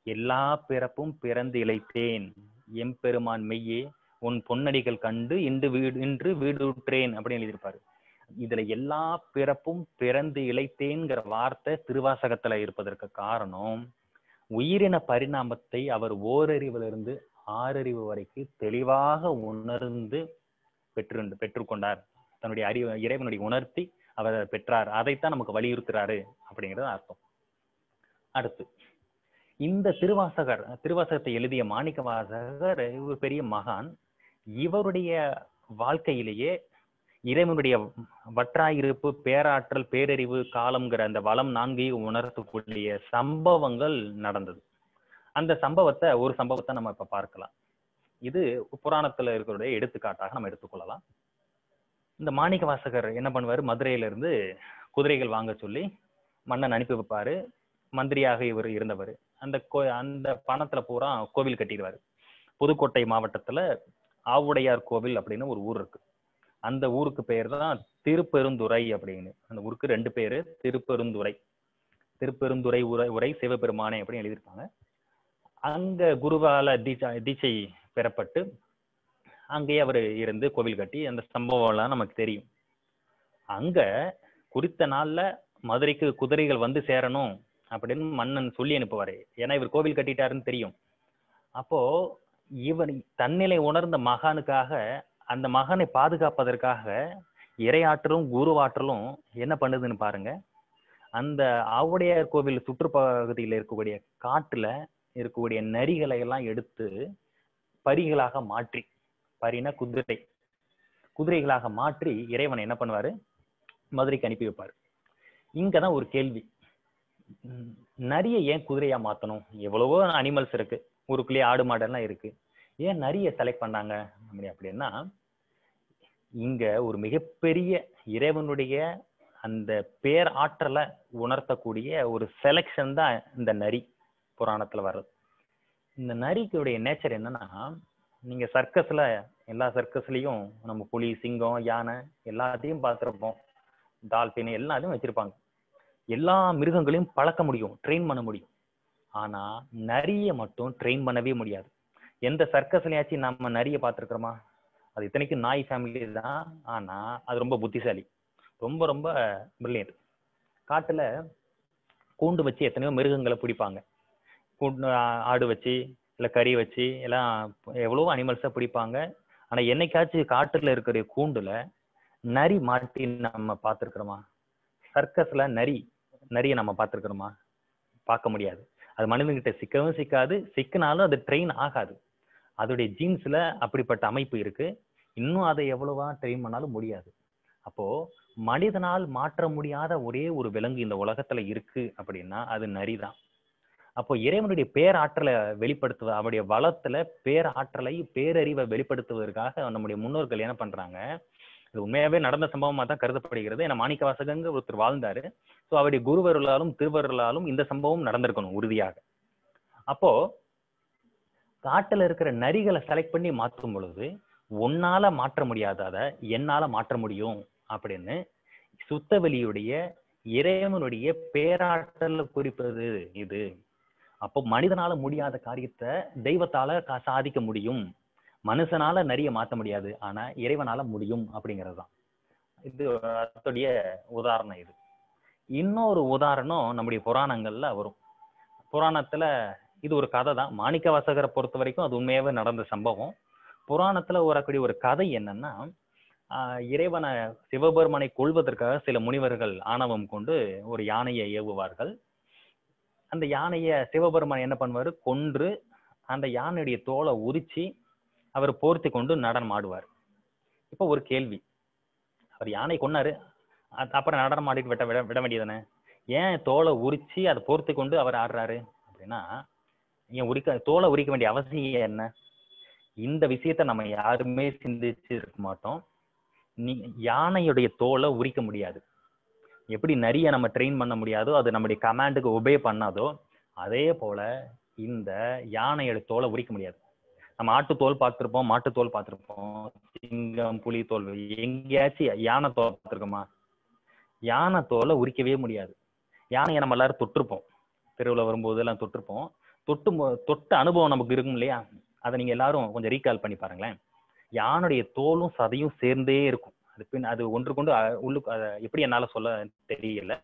எல்லா பிறப்பும் பிறந்து இழைத்தேன் எம்பெருமான் மெய்யே உன் பொன்னடிகள் கண்டு இன்று வீடு இன்று வீடுற்றேன் அப்படின்னு எழுதியிருப்பாரு இதுல எல்லா பிறப்பும் பிறந்து இழைத்தேங்கிற வார்த்தை திருவாசகத்துல இருப்பதற்கு காரணம் உயிரின பரிணாமத்தை அவர் ஓரறிவிலிருந்து ஆறறிவு வரைக்கும் தெளிவாக உணர்ந்து பெற்று பெற்றுக்கொண்டார் தன்னுடைய அறிவு இறைவனுடைய உணர்த்தி அவர் அதை பெற்றார் அதைத்தான் நமக்கு வலியுறுத்துறாரு அப்படிங்கிறது அர்த்தம் அடுத்து இந்த திருவாசகர் திருவாசகத்தை எழுதிய மாணிக்க வாசகர் ஒரு பெரிய மகான் இவருடைய வாழ்க்கையிலேயே இறைவனுடைய வற்றாயிருப்பு பேராற்றல் பேரறிவு காலம்ங்கிற அந்த வளம் நான்கையும் உணர்த்தக்கூடிய சம்பவங்கள் நடந்தது அந்த சம்பவத்தை ஒரு சம்பவத்தை நம்ம இப்ப பார்க்கலாம் இது புராணத்துல இருக்கிற எடுத்துக்காட்டாக நம்ம எடுத்துக்கொள்ளலாம் இந்த மாணிக்க வாசகர் என்ன பண்ணுவாரு மதுரையில இருந்து குதிரைகள் வாங்க சொல்லி மன்னன் அனுப்பி வைப்பாரு மந்திரியாக இவர் இருந்தவர் அந்த கோ அந்த பணத்துல பூரா கோவில் கட்டிடுவாரு புதுக்கோட்டை மாவட்டத்துல ஆவுடையார் கோவில் அப்படின்னு ஒரு ஊர் இருக்கு அந்த ஊருக்கு பேர் தான் திருப்பெருந்துறை அப்படின்னு அந்த ஊருக்கு ரெண்டு பேரு திருப்பெருந்துறை திருப்பெருந்துறை உரை உரை சிவபெருமானே அப்படின்னு எழுதியிருப்பாங்க அங்க குருவால தீட்சா தீட்சை பெறப்பட்டு அங்கேயே அவர் இருந்து கோவில் கட்டி அந்த சம்பவம் எல்லாம் நமக்கு தெரியும் அங்க குறித்த நாள்ல மதுரைக்கு குதிரைகள் வந்து சேரணும் அப்படின்னு மன்னன் சொல்லி அனுப்புவாரு ஏன்னா இவர் கோவில் கட்டிட்டாருன்னு தெரியும் அப்போ இவன் தன்னிலை உணர்ந்த மகானுக்காக அந்த மகனை பாதுகாப்பதற்காக இரையாற்றலும் குருவாற்றலும் என்ன பண்ணுதுன்னு பாருங்க அந்த ஆவுடையார் கோவில் சுற்றுப்பகுதியில் இருக்கக்கூடிய காட்டுல இருக்கக்கூடிய நரிகளை எல்லாம் எடுத்து பரிகளாக மாற்றி பரினா குதிரை குதிரைகளாக மாற்றி இறைவன் என்ன பண்ணுவாரு மதுரைக்கு அனுப்பி வைப்பாரு இங்கதான் ஒரு கேள்வி உம், நரியை ஏன் குதிரையா மாத்தணும் எவ்வளவோ அனிமல்ஸ் இருக்கு ஊருக்குள்ளேயே ஆடு மாடெல்லாம் இருக்கு ஏன் நரியை செலக்ட் பண்ணாங்க அப்படி அப்படின்னா இங்க ஒரு மிகப்பெரிய இறைவனுடைய அந்த பேர் ஆற்றலை உணர்த்தக்கூடிய ஒரு செலெக்ஷன் தான் இந்த நரி புராணத்துல வர்றது இந்த நரிக்குடைய நேச்சர் என்னன்னா நீங்க சர்க்கஸ்ல எல்லா சர்க்கஸ்லயும் நம்ம புலி சிங்கம் யானை எல்லாத்தையும் பார்த்துருப்போம் டால்பின் எல்லாத்தையும் வச்சிருப்பாங்க எல்லா மிருகங்களையும் பழக்க முடியும் ட்ரெயின் பண்ண முடியும் ஆனா நரியை மட்டும் ட்ரெயின் பண்ணவே முடியாது எந்த சர்க்கஸ்லயாச்சும் நம்ம நரியை பார்த்துருக்கிறோமா அது இத்தனைக்கும் நாய் ஃபேமிலி தான் ஆனா அது ரொம்ப புத்திசாலி ரொம்ப ரொம்ப பிரில்லியன்ட் காட்டுல கூண்டு வச்சு எத்தனையோ மிருகங்களை பிடிப்பாங்க கூண்டு ஆ- ஆடு வச்சு இல்ல கறி வச்சு எல்லாம் எவ்வளவோ அனிமல்ஸை பிடிப்பாங்க ஆனா என்னைக்காச்சும் காட்டுல இருக்கிற கூண்டுல நரி மாட்டி நம்ம பார்த்துருக்குறோமா சர்க்கஸ்ல நரி நரியை நம்ம பார்த்துருக்குறோமா பார்க்க முடியாது அது மனிதன்கிட்ட சிக்கவும் சிக்காது சிக்கினாலும் அது ட்ரெயின் ஆகாது அதோடைய ஜீன்ஸ்ல அப்படிப்பட்ட அமைப்பு இருக்கு இன்னும் அதை எவ்வளவா ட்ரெயின் பண்ணாலும் முடியாது அப்போ மனிதனால் மாற்ற முடியாத ஒரே ஒரு விலங்கு இந்த உலகத்துல இருக்கு அப்படின்னா அது நரிதான் அப்போ இறைவனுடைய பேராற்றலை வெளிப்படுத்துவ அவருடைய வளத்துல பேராற்றலை பேரறிவை வெளிப்படுத்துவதற்காக நம்முடைய முன்னோர்கள் என்ன பண்றாங்க இது உண்மையாவே நடந்த சம்பவமா தான் கருதப்படுகிறது ஏன்னா மாணிக்க வாசகங்க ஒருத்தர் வாழ்ந்தாரு ஸோ அவருடைய குருவருளாலும் திருவருளாலும் இந்த சம்பவம் நடந்திருக்கணும் உறுதியாக அப்போ காட்டுல இருக்கிற நரிகளை செலக்ட் பண்ணி மாற்றும் பொழுது உன்னால மாற்ற முடியாதத என்னால மாற்ற முடியும் அப்படின்னு சுத்தவெளியுடைய இறைவனுடைய பேராற்றல் குறிப்பது இது அப்போ மனிதனால முடியாத காரியத்தை தெய்வத்தால கா- சாதிக்க முடியும் மனுஷனால நிறைய மாத்த முடியாது ஆனா இறைவனால முடியும் அப்படிங்கிறது தான் இது அதோடைய உதாரணம் இது இன்னொரு உதாரணம் நம்முடைய புராணங்கள்ல வரும் புராணத்துல இது ஒரு கதை தான் மாணிக்க வாசகரை பொறுத்த வரைக்கும் அது உண்மையாவே நடந்த சம்பவம் புராணத்துல வரக்கூடிய ஒரு கதை என்னன்னா ஆஹ் இறைவனை சிவபெருமனை கொள்வதற்காக சில முனிவர்கள் ஆணவம் கொண்டு ஒரு யானையை ஏவுவார்கள் அந்த யானையை சிவபெருமான் என்ன பண்ணுவாரு கொன்று அந்த யானையுடைய தோலை உரிச்சு அவர் போர்த்தி கொண்டு நடனம் ஆடுவார் இப்போ ஒரு கேள்வி அவர் யானை கொன்னாரு அ- அப்புறம் நடனம் ஆடிட்டு விட விட விட வேண்டியதானே ஏன் தோலை உரிச்சு அதை போர்த்தி கொண்டு அவர் ஆடுறாரு அப்படின்னா ஏன் உரிக்க தோலை உரிக்க வேண்டிய அவசியம் என்ன இந்த விஷயத்த நம்ம யாருமே சிந்திச்சு இருக்க மாட்டோம் நீ யானையுடைய தோலை உரிக்க முடியாது எப்படி நரியை நம்ம ட்ரெயின் பண்ண முடியாதோ அது நம்முடைய கமாண்டுக்கு ஒபே பண்ணாதோ அதே போல இந்த யானையோட தோலை உரிக்க முடியாது நம்ம ஆட்டுத்தோல் பார்த்திருப்போம் மாட்டுத்தோல் பார்த்திருப்போம் சிங்கம் புலி தோல் எங்கேயாச்சும் யானை தோல் பார்த்திருக்கோமா யானை தோலை உரிக்கவே முடியாது யானையை நம்ம எல்லாரும் தொட்டிருப்போம் தெருவில் வரும்போது எல்லாம் தொட்டிருப்போம் தொட்டு மு- தொட்ட அனுபவம் நமக்கு இருக்கும் இல்லையா அதை நீங்க எல்லாரும் கொஞ்சம் ரீகால் பண்ணி பாருங்களேன் யானுடைய தோலும் சதையும் சேர்ந்தே இருக்கும் அது பின் அது ஒன்று கொண்டு அ- உள்ளுக்கு அத எப்படி என்னால சொல்ல தெரியல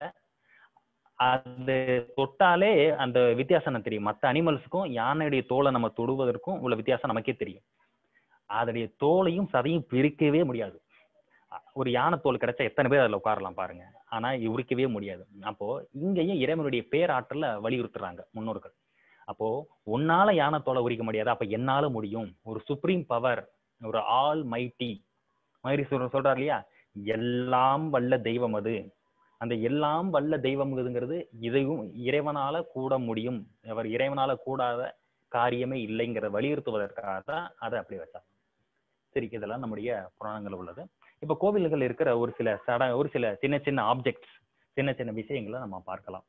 அது தொட்டாலே அந்த வித்தியாசம் எனக்கு தெரியும் மற்ற அனிமல்ஸுக்கும் யானையுடைய தோலை நம்ம தொடுவதற்கும் உள்ள வித்தியாசம் நமக்கே தெரியும் அதனுடைய தோலையும் சதையும் பிரிக்கவே முடியாது அ- ஒரு யானை தோல் கிடைச்சா எத்தனை பேர் அதுல உட்காரலாம் பாருங்க ஆனா உரிக்கவே முடியாது அப்போ இங்கேயும் இறைவனுடைய பேராற்றல வலியுறுத்துறாங்க முன்னோர்கள் அப்போ உன்னால யானை தோலை உரிக்க முடியாது அப்ப என்னால முடியும் ஒரு சுப்ரீம் பவர் ஒரு ஆல் மைட்டி மாதிரி சொல்ற சொல்றாரு இல்லையா எல்லாம் வல்ல தெய்வம் அது அந்த எல்லாம் வல்ல தெய்வம்ங்கிறது இதையும் இறைவனால கூட முடியும் அவர் இறைவனால கூடாத காரியமே இல்லைங்கிற வலியுறுத்துவதற்காக தான் அதை அப்படி வச்சாங்க சரி இதெல்லாம் நம்முடைய புராணங்கள் உள்ளது இப்ப கோவில்கள் இருக்கிற ஒரு சில சட ஒரு சில சின்ன சின்ன ஆப்ஜெக்ட்ஸ் சின்ன சின்ன விஷயங்களை நம்ம பார்க்கலாம்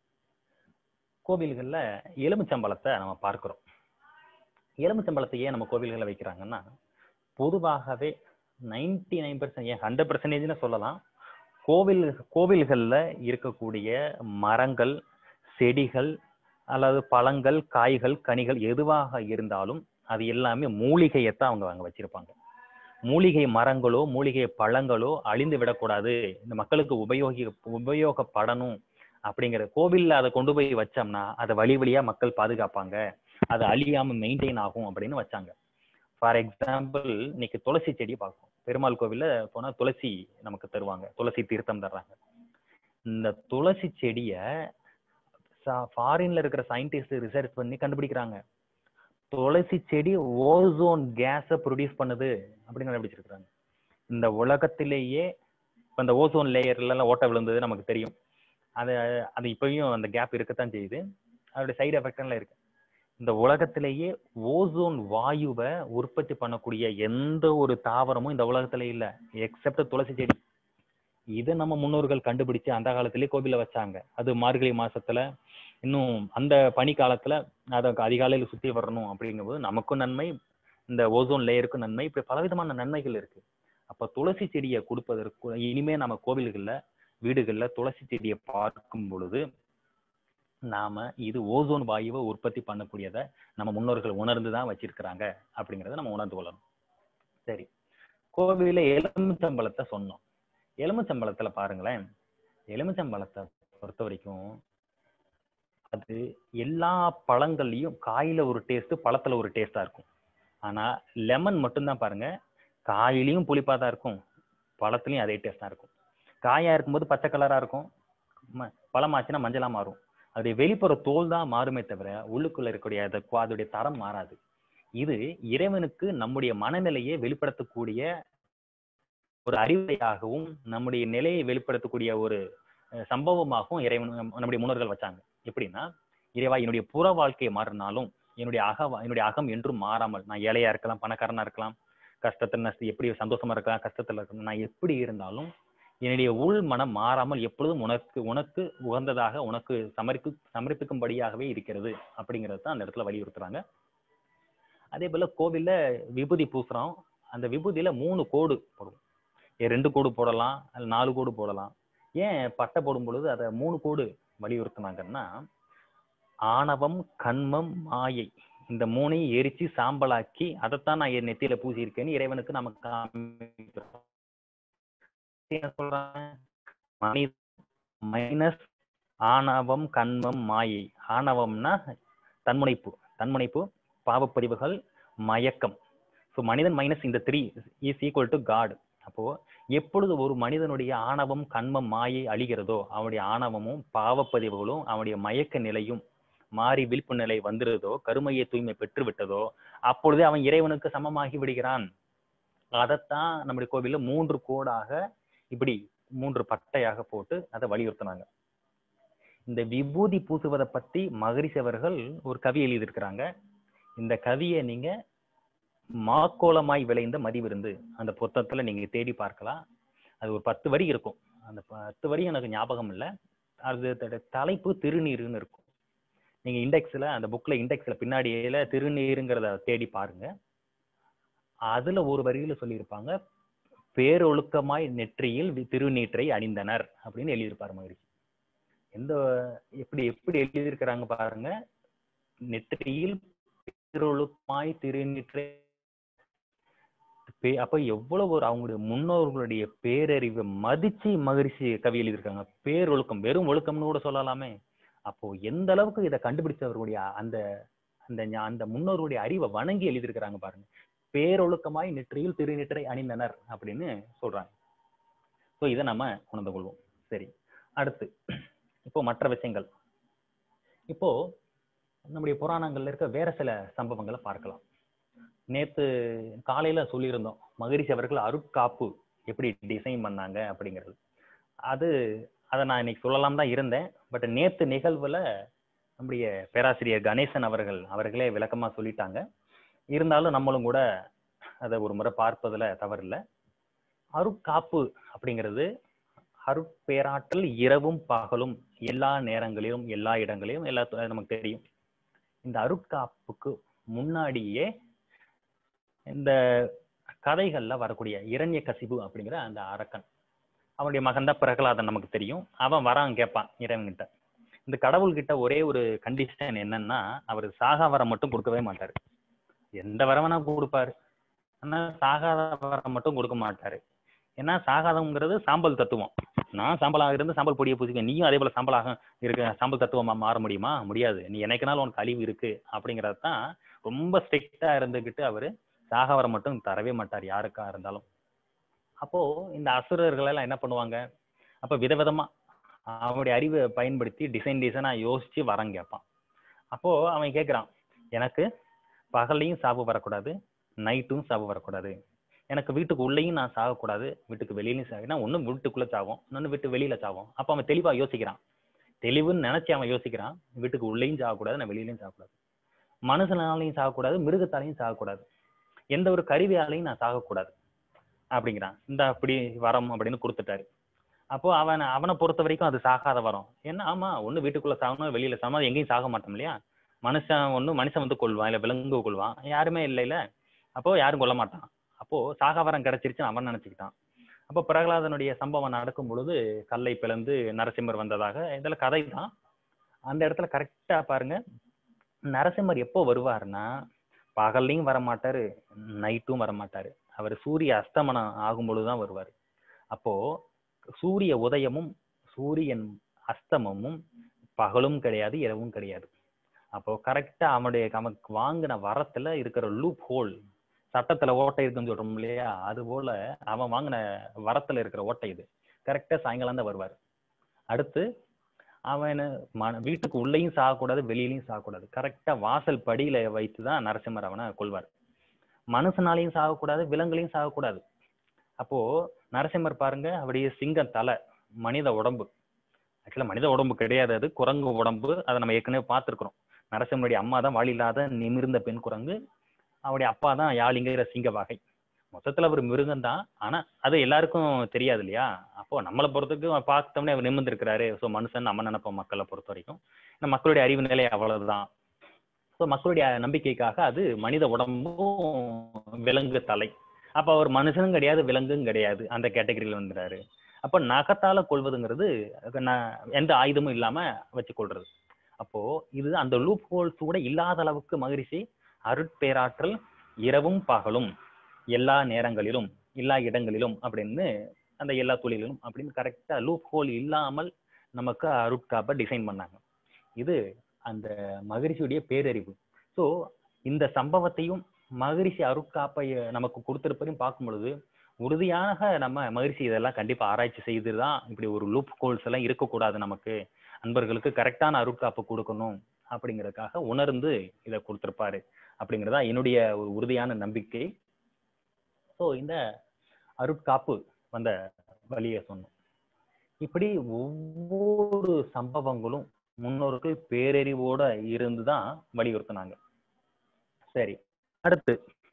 கோவில்கள்ல எலுமிச்சம்பழத்தை நம்ம பார்க்கிறோம் எலுமிச்சம்பழத்தை ஏன் நம்ம கோவில்களை வைக்கிறாங்கன்னா பொதுவாகவே நைன்டி நைன் பர்சன்ட் ஏன் ஹண்ட்ரட் பர்சன்டேஜ்னு சொல்லலாம் கோவில் கோவில்கள்ல இருக்கக்கூடிய மரங்கள் செடிகள் அல்லது பழங்கள் காய்கள் கனிகள் எதுவாக இருந்தாலும் அது எல்லாமே மூலிகையைத்தான் அவங்க அங்க வச்சிருப்பாங்க மூலிகை மரங்களோ மூலிகை பழங்களோ அழிந்து விடக்கூடாது இந்த மக்களுக்கு உபயோகி உபயோகப்படணும் அப்படிங்கிற கோவில்ல அதை கொண்டு போய் வச்சோம்னா அதை வழி வழியா மக்கள் பாதுகாப்பாங்க அது அழியாம மெயின்டைன் ஆகும் அப்படின்னு வச்சாங்க ஃபார் எக்ஸாம்பிள் இன்னைக்கு துளசி செடி பார்க்கும் பெருமாள் கோவில்ல போனா துளசி நமக்கு தருவாங்க துளசி தீர்த்தம் தர்றாங்க இந்த துளசி செடிய ஃபாரின்ல இருக்கிற சயின்டிஸ்ட் ரிசர்ச் பண்ணி கண்டுபிடிக்கிறாங்க துளசி செடி ஓசோன் கேஸை ப்ரொடியூஸ் பண்ணுது அப்படின்னு கண்டுபிடிச்சிருக்காங்க இந்த உலகத்திலேயே இப்ப இந்த ஓசோன் லேயர்ல எல்லாம் ஓட்டை விழுந்தது நமக்கு தெரியும் அது அது இப்பயும் அந்த கேப் இருக்கத்தான் செய்யுது அதோட சைடு எஃபெக்ட் எல்லாம் இருக்கு இந்த உலகத்திலேயே ஓசோன் வாயுவை உற்பத்தி பண்ணக்கூடிய எந்த ஒரு தாவரமும் இந்த உலகத்துல இல்ல எக்ஸப்ட் துளசி செடி இதை நம்ம முன்னோர்கள் கண்டுபிடிச்சு அந்த காலத்திலேயே கோவில்ல வச்சாங்க அது மார்கழி மாசத்துல இன்னும் அந்த பனி காலத்துல அதை அதிகாலையில சுத்தி வரணும் அப்படிங்கும்போது நமக்கும் நன்மை இந்த ஓசோன் லேயருக்கும் நன்மை இப்படி பலவிதமான நன்மைகள் இருக்கு அப்ப துளசி செடியை கொடுப்பதற்கு இனிமே நம்ம கோவில்கள்ல வீடுகள்ல துளசி செடியை பார்க்கும் பொழுது நாம இது ஓசோன் வாயுவை உற்பத்தி பண்ணக்கூடியதை நம்ம முன்னோர்கள் உணர்ந்து தான் வச்சிருக்கிறாங்க அப்படிங்கறத நம்ம உணர்ந்து கொள்ளணும் சரி கோவில எலுமிச்சம்பழத்தை சொன்னோம் எலுமிச்சம்பழத்துல பாருங்களேன் எலுமிச்சம்பழத்தை பொறுத்த வரைக்கும் அது எல்லா பழங்கள்லயும் காயில ஒரு டேஸ்ட் பழத்துல ஒரு டேஸ்டா இருக்கும் ஆனா லெமன் மட்டும்தான் பாருங்க காயிலையும் புளிப்பா தான் இருக்கும் பழத்துலயும் அதே டேஸ்டா இருக்கும் காயா இருக்கும்போது பச்சை கலரா இருக்கும் ம- பழமாச்சுன்னா மஞ்சளா மாறும் அதோடைய வெளிப்புற தோல் தான் மாறுமே தவிர உள்ளுக்குள்ள இருக்கக்கூடிய அந்த குவா- அதோடைய தரம் மாறாது இது இறைவனுக்கு நம்முடைய மனநிலையை வெளிப்படுத்தக்கூடிய ஒரு அறிவுரையாகவும் நம்முடைய நிலையை வெளிப்படுத்தக்கூடிய ஒரு அஹ், சம்பவமாகவும் இறைவன் நம்- நம்முடைய முன்னோர்கள் வச்சாங்க எப்படின்னா இறைவா என்னுடைய புற வாழ்க்கை மாறினாலும் என்னுடைய அக என்னுடைய அகம் என்றும் மாறாமல் நான் ஏழையா இருக்கலாம் பணக்காரனா இருக்கலாம் கஷ்டத்துல நஷ்ட எப்படி சந்தோஷமா இருக்கலாம் கஷ்டத்துல இருக்கலாம் நான் எப்படி இருந்தாலும் என்னுடைய உள் மனம் மாறாமல் எப்பொழுதும் உனக்கு உனக்கு உகந்ததாக உனக்கு சமர்ப்பி சமர்ப்பிக்கும்படியாகவே இருக்கிறது அப்படிங்கிறது தான் அந்த இடத்துல வலியுறுத்துறாங்க அதே போல கோவில்ல விபூதி பூசுறோம் அந்த விபூதியில மூணு கோடு போடுவோம் ஏன் ரெண்டு கோடு போடலாம் அல்ல நாலு கோடு போடலாம் ஏன் பட்டை போடும் பொழுது அதை மூணு கோடு வலியுறுத்துனாங்கன்னா ஆணவம் கண்மம் மாயை இந்த மூணையும் எரிச்சு சாம்பலாக்கி அதைத்தான் நான் என் நெத்தியில பூசியிருக்கேன்னு இறைவனுக்கு நமக்கு காமிக்கிறோம் என்ன சொல்றாங்க மனித மைனஸ் ஆணவம் கண்மம் மாயை ஆணவம்னா தன்முனைப்பு தன்முனைப்பு பாவப்பதிவுகள் மயக்கம் ஸோ மனிதன் மைனஸ் இந்த three is equal to God அப்போ எப்பொழுது ஒரு மனிதனுடைய ஆணவம் கண்மம் மாயை அழிகிறதோ அவனுடைய ஆணவமும் பாவப்பதிவுகளும் அவனுடைய மயக்க நிலையும் மாறி விழிப்பு நிலை வந்துருதோ கருமையை தூய்மை பெற்று விட்டதோ அப்பொழுதே அவன் இறைவனுக்கு சமமாகி விடுகிறான் அதைத்தான் நம்முடைய கோவில்ல மூன்று கோடாக இப்படி மூன்று பட்டையாக போட்டு அதை வலியுறுத்தினாங்க இந்த விபூதி பூசுவதை பத்தி மகரிஷி அவர்கள் ஒரு கவி எழுதியிருக்கிறாங்க இந்த கவியை நீங்க மாக்கோலமாய் விளைந்த மதிவிருந்து அந்த புத்தகத்துல நீங்க தேடி பார்க்கலாம் அது ஒரு பத்து வரி இருக்கும் அந்த பத்து வரி எனக்கு ஞாபகம் இல்லை அது அதோட தலைப்பு திருநீருன்னு இருக்கும் நீங்க இண்டெக்ஸ்ல அந்த புக்ல இண்டெக்ஸ்ல பின்னாடியில திருநீருங்கிறத தேடி பாருங்க அதுல ஒரு வரியில சொல்லியிருப்பாங்க பேரொழுக்கமாய் நெற்றியில் வி- திருநீற்றை அணிந்தனர் அப்படின்னு எழுதியிருப்பாரு மகிழ்ச்சி எந்த எப்படி எப்படி எழுதியிருக்கிறாங்க பாருங்க நெற்றியில் பேரொழுக்கமாய் திருநிற்றை பே- அப்ப எவ்வளவு ஒரு அவங்களுடைய முன்னோர்களுடைய பேரறிவை மதிச்சு மகிழ்ச்சி கவி எழுதியிருக்காங்க பேரொழுக்கம் வெறும் ஒழுக்கம்னு கூட சொல்லலாமே அப்போ எந்த அளவுக்கு இதை கண்டுபிடிச்சவர்களுடைய அந்த அந்த ஞா- அந்த முன்னோர்களுடைய அறிவை வணங்கி எழுதியிருக்கிறாங்க பாருங்க பேரொழுக்கமாய் நெற்றியில் திருநெற்றை அணிந்தனர் அப்படின்னு சொல்றாங்க ஸோ இதை நம்ம உணர்ந்து கொள்வோம் சரி அடுத்து இப்போ மற்ற விஷயங்கள் இப்போ நம்முடைய புராணங்கள்ல இருக்க வேற சில சம்பவங்களை பார்க்கலாம் நேத்து காலையில சொல்லியிருந்தோம் மகரிஷி அவர்கள் அருட்காப்பு எப்படி டிசைன் பண்ணாங்க அப்படிங்கிறது அது அதை நான் இன்னைக்கு சொல்லலாம் தான் இருந்தேன் பட் நேத்து நிகழ்வுல நம்முடைய பேராசிரியர் கணேசன் அவர்கள் அவர்களே விளக்கமா சொல்லிட்டாங்க இருந்தாலும் நம்மளும் கூட அதை ஒரு முறை பார்ப்பதுல தவறில்லை அருட்காப்பு அப்படிங்கிறது அருட்பேராற்றல் இரவும் பகலும் எல்லா நேரங்களிலும் எல்லா இடங்களிலும் எல்லா அது நமக்கு தெரியும் இந்த அருட்காப்புக்கு முன்னாடியே இந்த கதைகள்ல வரக்கூடிய இரண்ய கசிபு அப்படிங்கிற அந்த அரக்கன் அவனுடைய மகன் தான் பிரகலாதன் நமக்கு தெரியும் அவன் வரான் கேட்பான் இறைவன்கிட்ட இந்த கடவுள்கிட்ட ஒரே ஒரு கண்டிஷன் என்னன்னா அவர் சாகா வரம் மட்டும் கொடுக்கவே மாட்டாரு எந்த வரவனா கொடுப்பாரு ஆனா சாகாத வரம் மட்டும் கொடுக்க மாட்டாரு ஏன்னா சாகாதம்ங்கிறது சாம்பல் தத்துவம் நான் சாம்பலாக இருந்து சாம்பல் பொடியை பூசிக்க நீயும் அதே போல சாம்பலாக இருக்க சாம்பல் தத்துவமா மாற முடியுமா முடியாது நீ என்னைக்குனாலும் உனக்கு அழிவு இருக்கு அப்படிங்கிறது தான் ரொம்ப ஸ்ட்ரிக்டா இருந்துகிட்டு அவரு சாகவரம் மட்டும் தரவே மாட்டார் யாருக்கா இருந்தாலும் அப்போ இந்த அசுரர்கள் எல்லாம் என்ன பண்ணுவாங்க அப்ப விதவிதமா அவனுடைய அறிவை பயன்படுத்தி டிசைன் டிசைனா யோசிச்சு வரம் கேட்பான் அப்போ அவன் கேட்கிறான் எனக்கு பகல்லையும் சாவு வரக்கூடாது நைட்டும் சாவு வரக்கூடாது எனக்கு வீட்டுக்கு உள்ளேயும் நான் சாகக்கூடாது வீட்டுக்கு வெளியிலையும் சாகினா ஒன்றும் வீட்டுக்குள்ள சாவும் இன்னொன்று வீட்டு வெளியில சாவும் அப்போ அவன் தெளிவா யோசிக்கிறான் தெளிவுன்னு நினைச்சு அவன் யோசிக்கிறான் வீட்டுக்கு உள்ளேயும் சாகக்கூடாது நான் வெளியிலையும் சாகக்கூடாது மனுஷனாலையும் சாகக்கூடாது மிருகத்தாலையும் சாகக்கூடாது எந்த ஒரு கருவியாலையும் நான் சாகக்கூடாது அப்படிங்கிறான் இந்த அப்படி வரம் அப்படின்னு கொடுத்துட்டாரு அப்போ அவன் அவனை பொறுத்த வரைக்கும் அது சாகாத வரம் ஏன்னா ஆமா ஒண்ணு வீட்டுக்குள்ள சாகணும் வெளியில சாகணும் அது எங்கேயும் சாக மாட்டோம் இல்லையா மனுஷன் ஒண்ணு மனுஷன் வந்து கொள்வான் இல்ல விலங்கு கொள்வான் யாருமே இல்லைல்ல அப்போ யாரும் கொல்ல மாட்டான் அப்போ சாக வரம் கிடைச்சிருச்சுன்னு அவன் நினைச்சுக்கிட்டான் அப்போ பிரகலாதனுடைய சம்பவம் நடக்கும் பொழுது கல்லை பிளந்து நரசிம்மர் வந்ததாக இதுல கதை தான் அந்த இடத்துல கரெக்டா பாருங்க நரசிம்மர் எப்போ வருவாருன்னா பகல்லையும் வர மாட்டாரு நைட்டும் வர மாட்டாரு அவர் சூரிய அஸ்தமனம் ஆகும் பொழுதுதான் வருவார் அப்போ சூரிய உதயமும் சூரியன் அஸ்தமமும் பகலும் கிடையாது இரவும் கிடையாது அப்போ கரெக்டா அவனுடைய நமக்கு வாங்கின வரத்துல இருக்கிற லூப் ஹோல் சட்டத்துல ஓட்டை இருக்குன்னு சொல்றோம் இல்லையா அது போல அவன் வாங்கின வரத்துல இருக்கிற ஓட்டை இது கரெக்டா சாயங்காலம் தான் வருவார் அடுத்து அவன் மன வீட்டுக்கு உள்ளேயும் சாகக்கூடாது வெளியிலையும் சாகக்கூடாது கரெக்டா வாசல் படியில வைத்து தான் நரசிம்மர் அவனை கொள்வார் மனுஷனாலையும் சாகக்கூடாது விலங்குலையும் சாகக்கூடாது அப்போ நரசிம்மர் பாருங்க அப்படியே சிங்க தலை மனித உடம்பு ஆக்சுவலா மனித உடம்பு கிடையாது அது குரங்கு உடம்பு அதை நம்ம ஏற்கனவே பார்த்துருக்குறோம் நரசிம்மருடைய அம்மா தான் வாழில்லாத நிமிர்ந்த பெண் குரங்கு அவருடைய அப்பா தான் யாழிங்கிற சிங்க வகை மொத்தத்துல அவர் மிருகம் தான் ஆனா அது எல்லாருக்கும் தெரியாது இல்லையா அப்போ நம்மளை பொறுத்தவரைக்கும் பார்த்தோம்னே அவர் நிமிர்ந்திருக்கிறாரு ஸோ மனுஷன் நம்ம நினைப்போம் மக்களை பொறுத்த வரைக்கும் இந்த மக்களுடைய அறிவு நிலை அவ்வளவுதான் ஸோ மக்களுடைய நம்பிக்கைக்காக அது மனித உடம்பும் விலங்கு தலை அப்ப அவர் மனுஷனும் கிடையாது விலங்கும் கிடையாது அந்த கேட்டகரியில வந்துறாரு அப்ப நகத்தால கொள்வதுங்கிறது ந- எந்த ஆயுதமும் இல்லாம வச்சு கொள்றது அப்போ இது அந்த லூப் ஹோல்ஸ் கூட இல்லாத அளவுக்கு மகிழ்ச்சி அருட்பேராற்றல் இரவும் பகலும் எல்லா நேரங்களிலும் எல்லா இடங்களிலும் அப்படின்னு அந்த எல்லா தொழிலும் அப்படின்னு கரெக்டா லூப் ஹோல் இல்லாமல் நமக்கு அருட்காப்பை டிசைன் பண்ணாங்க இது அந்த மகிழ்ச்சியுடைய பேரறிவு ஸோ இந்த சம்பவத்தையும் மகரிஷி அருட்காப்பை நமக்கு கொடுத்திருப்பதையும் பார்க்கும் பொழுது உறுதியாக நம்ம மகிழ்ச்சி இதெல்லாம் கண்டிப்பா ஆராய்ச்சி செய்து தான் இப்படி ஒரு லூப் கோல்ஸ் எல்லாம் இருக்கக்கூடாது நமக்கு அன்பர்களுக்கு கரெக்டான அருட்காப்பு கொடுக்கணும் அப்படிங்கறதுக்காக உணர்ந்து இதை கொடுத்திருப்பாரு அப்படிங்கிறதா என்னுடைய ஒரு உறுதியான நம்பிக்கை ஸோ இந்த அருட்காப்பு வந்த வழியை சொன்னோம் இப்படி ஒவ்வொரு சம்பவங்களும் முன்னோர்கள் பேரறிவோட இருந்து தான் வலியுறுத்தினாங்க சரி அடுத்து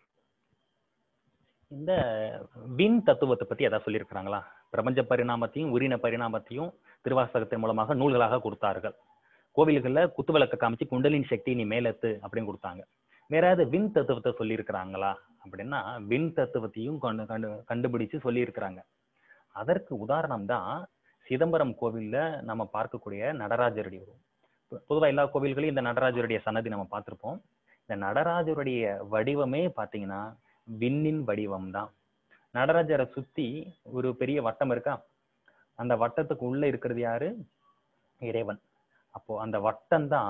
இந்த வின் தத்துவத்தை பத்தி ஏதாவது சொல்லியிருக்கிறாங்களா பிரபஞ்ச பரிணாமத்தையும் உயிரின பரிணாமத்தையும் திருவாசகத்தின் மூலமாக நூல்களாக கொடுத்தார்கள் கோவில்கள்ல குத்துவிளக்க காமிச்சு குண்டலின் சக்தி நீ மேலெத்து அப்படின்னு கொடுத்தாங்க வேற ஏதாவது வின் தத்துவத்தை சொல்லியிருக்கிறாங்களா அப்படின்னா வின் தத்துவத்தையும் கண்டு கண்டு கண்டுபிடிச்சு சொல்லியிருக்கிறாங்க அதற்கு உதாரணம் தான் சிதம்பரம் கோவில்ல நம்ம பார்க்கக்கூடிய நடராஜருடைய உருவம் பொதுவா எல்லா கோவில்களையும் இந்த நடராஜருடைய சன்னதி நம்ம பார்த்திருப்போம் இந்த நடராஜருடைய வடிவமே பாத்தீங்கன்னா விண்ணின் வடிவம் தான் நடராஜரை சுத்தி ஒரு பெரிய வட்டம் இருக்கா அந்த வட்டத்துக்கு உள்ள இருக்கிறது யாரு இறைவன் அப்போ அந்த வட்டம் தான்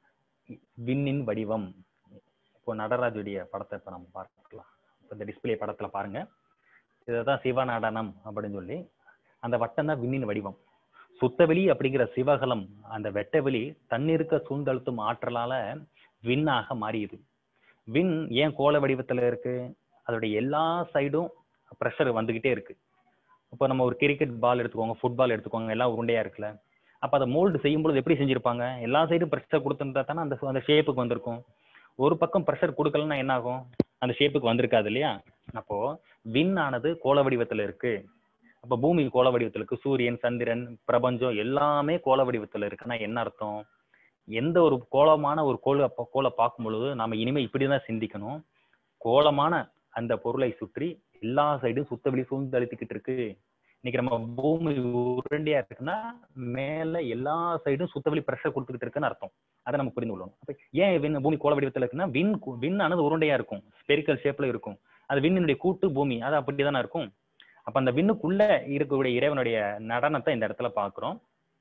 விண்ணின் வடிவம் இப்போ நடராஜுடைய படத்தை இப்ப நம்ம பார்க்கலாம் இப்ப இந்த டிஸ்பிளே படத்துல பாருங்க இதுதான் சிவ நடனம் அப்படின்னு சொல்லி அந்த வட்டம் தான் விண்ணின் வடிவம் சுத்தவெளி அப்படிங்கிற சிவகலம் அந்த வெட்டவெளி தன்னிருக்க சூழ்ந்தழுத்தும் ஆற்றலால விண்ணாக மாறியது விண் ஏன் கோள வடிவத்துல இருக்கு அதோடைய எல்லா சைடும் ப்ரெஷர் வந்துகிட்டே இருக்கு இப்போ நம்ம ஒரு கிரிக்கெட் பால் எடுத்துக்கோங்க ஃபுட்பால் எடுத்துக்கோங்க எல்லாம் உருண்டையா இருக்குல்ல அப்ப அதை மோல்டு செய்யும் பொழுது எப்படி செஞ்சிருப்பாங்க எல்லா சைடும் ப்ரெஷர் கொடுத்துருந்தா தானே அந்த அந்த ஷேப்புக்கு வந்திருக்கும் ஒரு பக்கம் ப்ரெஷர் கொடுக்கலன்னா என்ன ஆகும் அந்த ஷேப்புக்கு வந்திருக்காது இல்லையா அப்போ விண் ஆனது கோள வடிவத்துல இருக்கு அப்ப பூமி கோள வடிவத்துல இருக்கு சூரியன் சந்திரன் பிரபஞ்சம் எல்லாமே கோள வடிவத்துல இருக்குன்னா என்ன அர்த்தம் எந்த ஒரு கோலமான ஒரு கோளை கோளை பார்க்கும் பொழுது நாம இனிமே இப்படிதான் சிந்திக்கணும் கோலமான அந்த பொருளை சுற்றி எல்லா சைடும் சுத்தவெளி சூழ்ந்தழுத்திக்கிட்டு இருக்கு இன்னைக்கு நம்ம பூமி உருண்டையா இருக்குன்னா மேல எல்லா சைடும் சுத்தவெளி ப்ரெஷர் கொடுத்துக்கிட்டு இருக்குன்னு அர்த்தம் அதை நம்ம புரிந்து கொள்ளணும் அப்ப ஏன் விண் பூமி கோள வடிவத்துல இருக்குன்னா விண் கு- விண் ஆனது உருண்டையா இருக்கும் ஸ்பெரிக்கல் ஷேப்ல இருக்கும் அது விண்ணினுடைய கூட்டு பூமி அது அப்படிதானே இருக்கும் அப்ப அந்த விண்ணுக்குள்ள இருக்கக்கூடிய இறைவனுடைய நடனத்தை இந்த இடத்துல பாக்குறோம்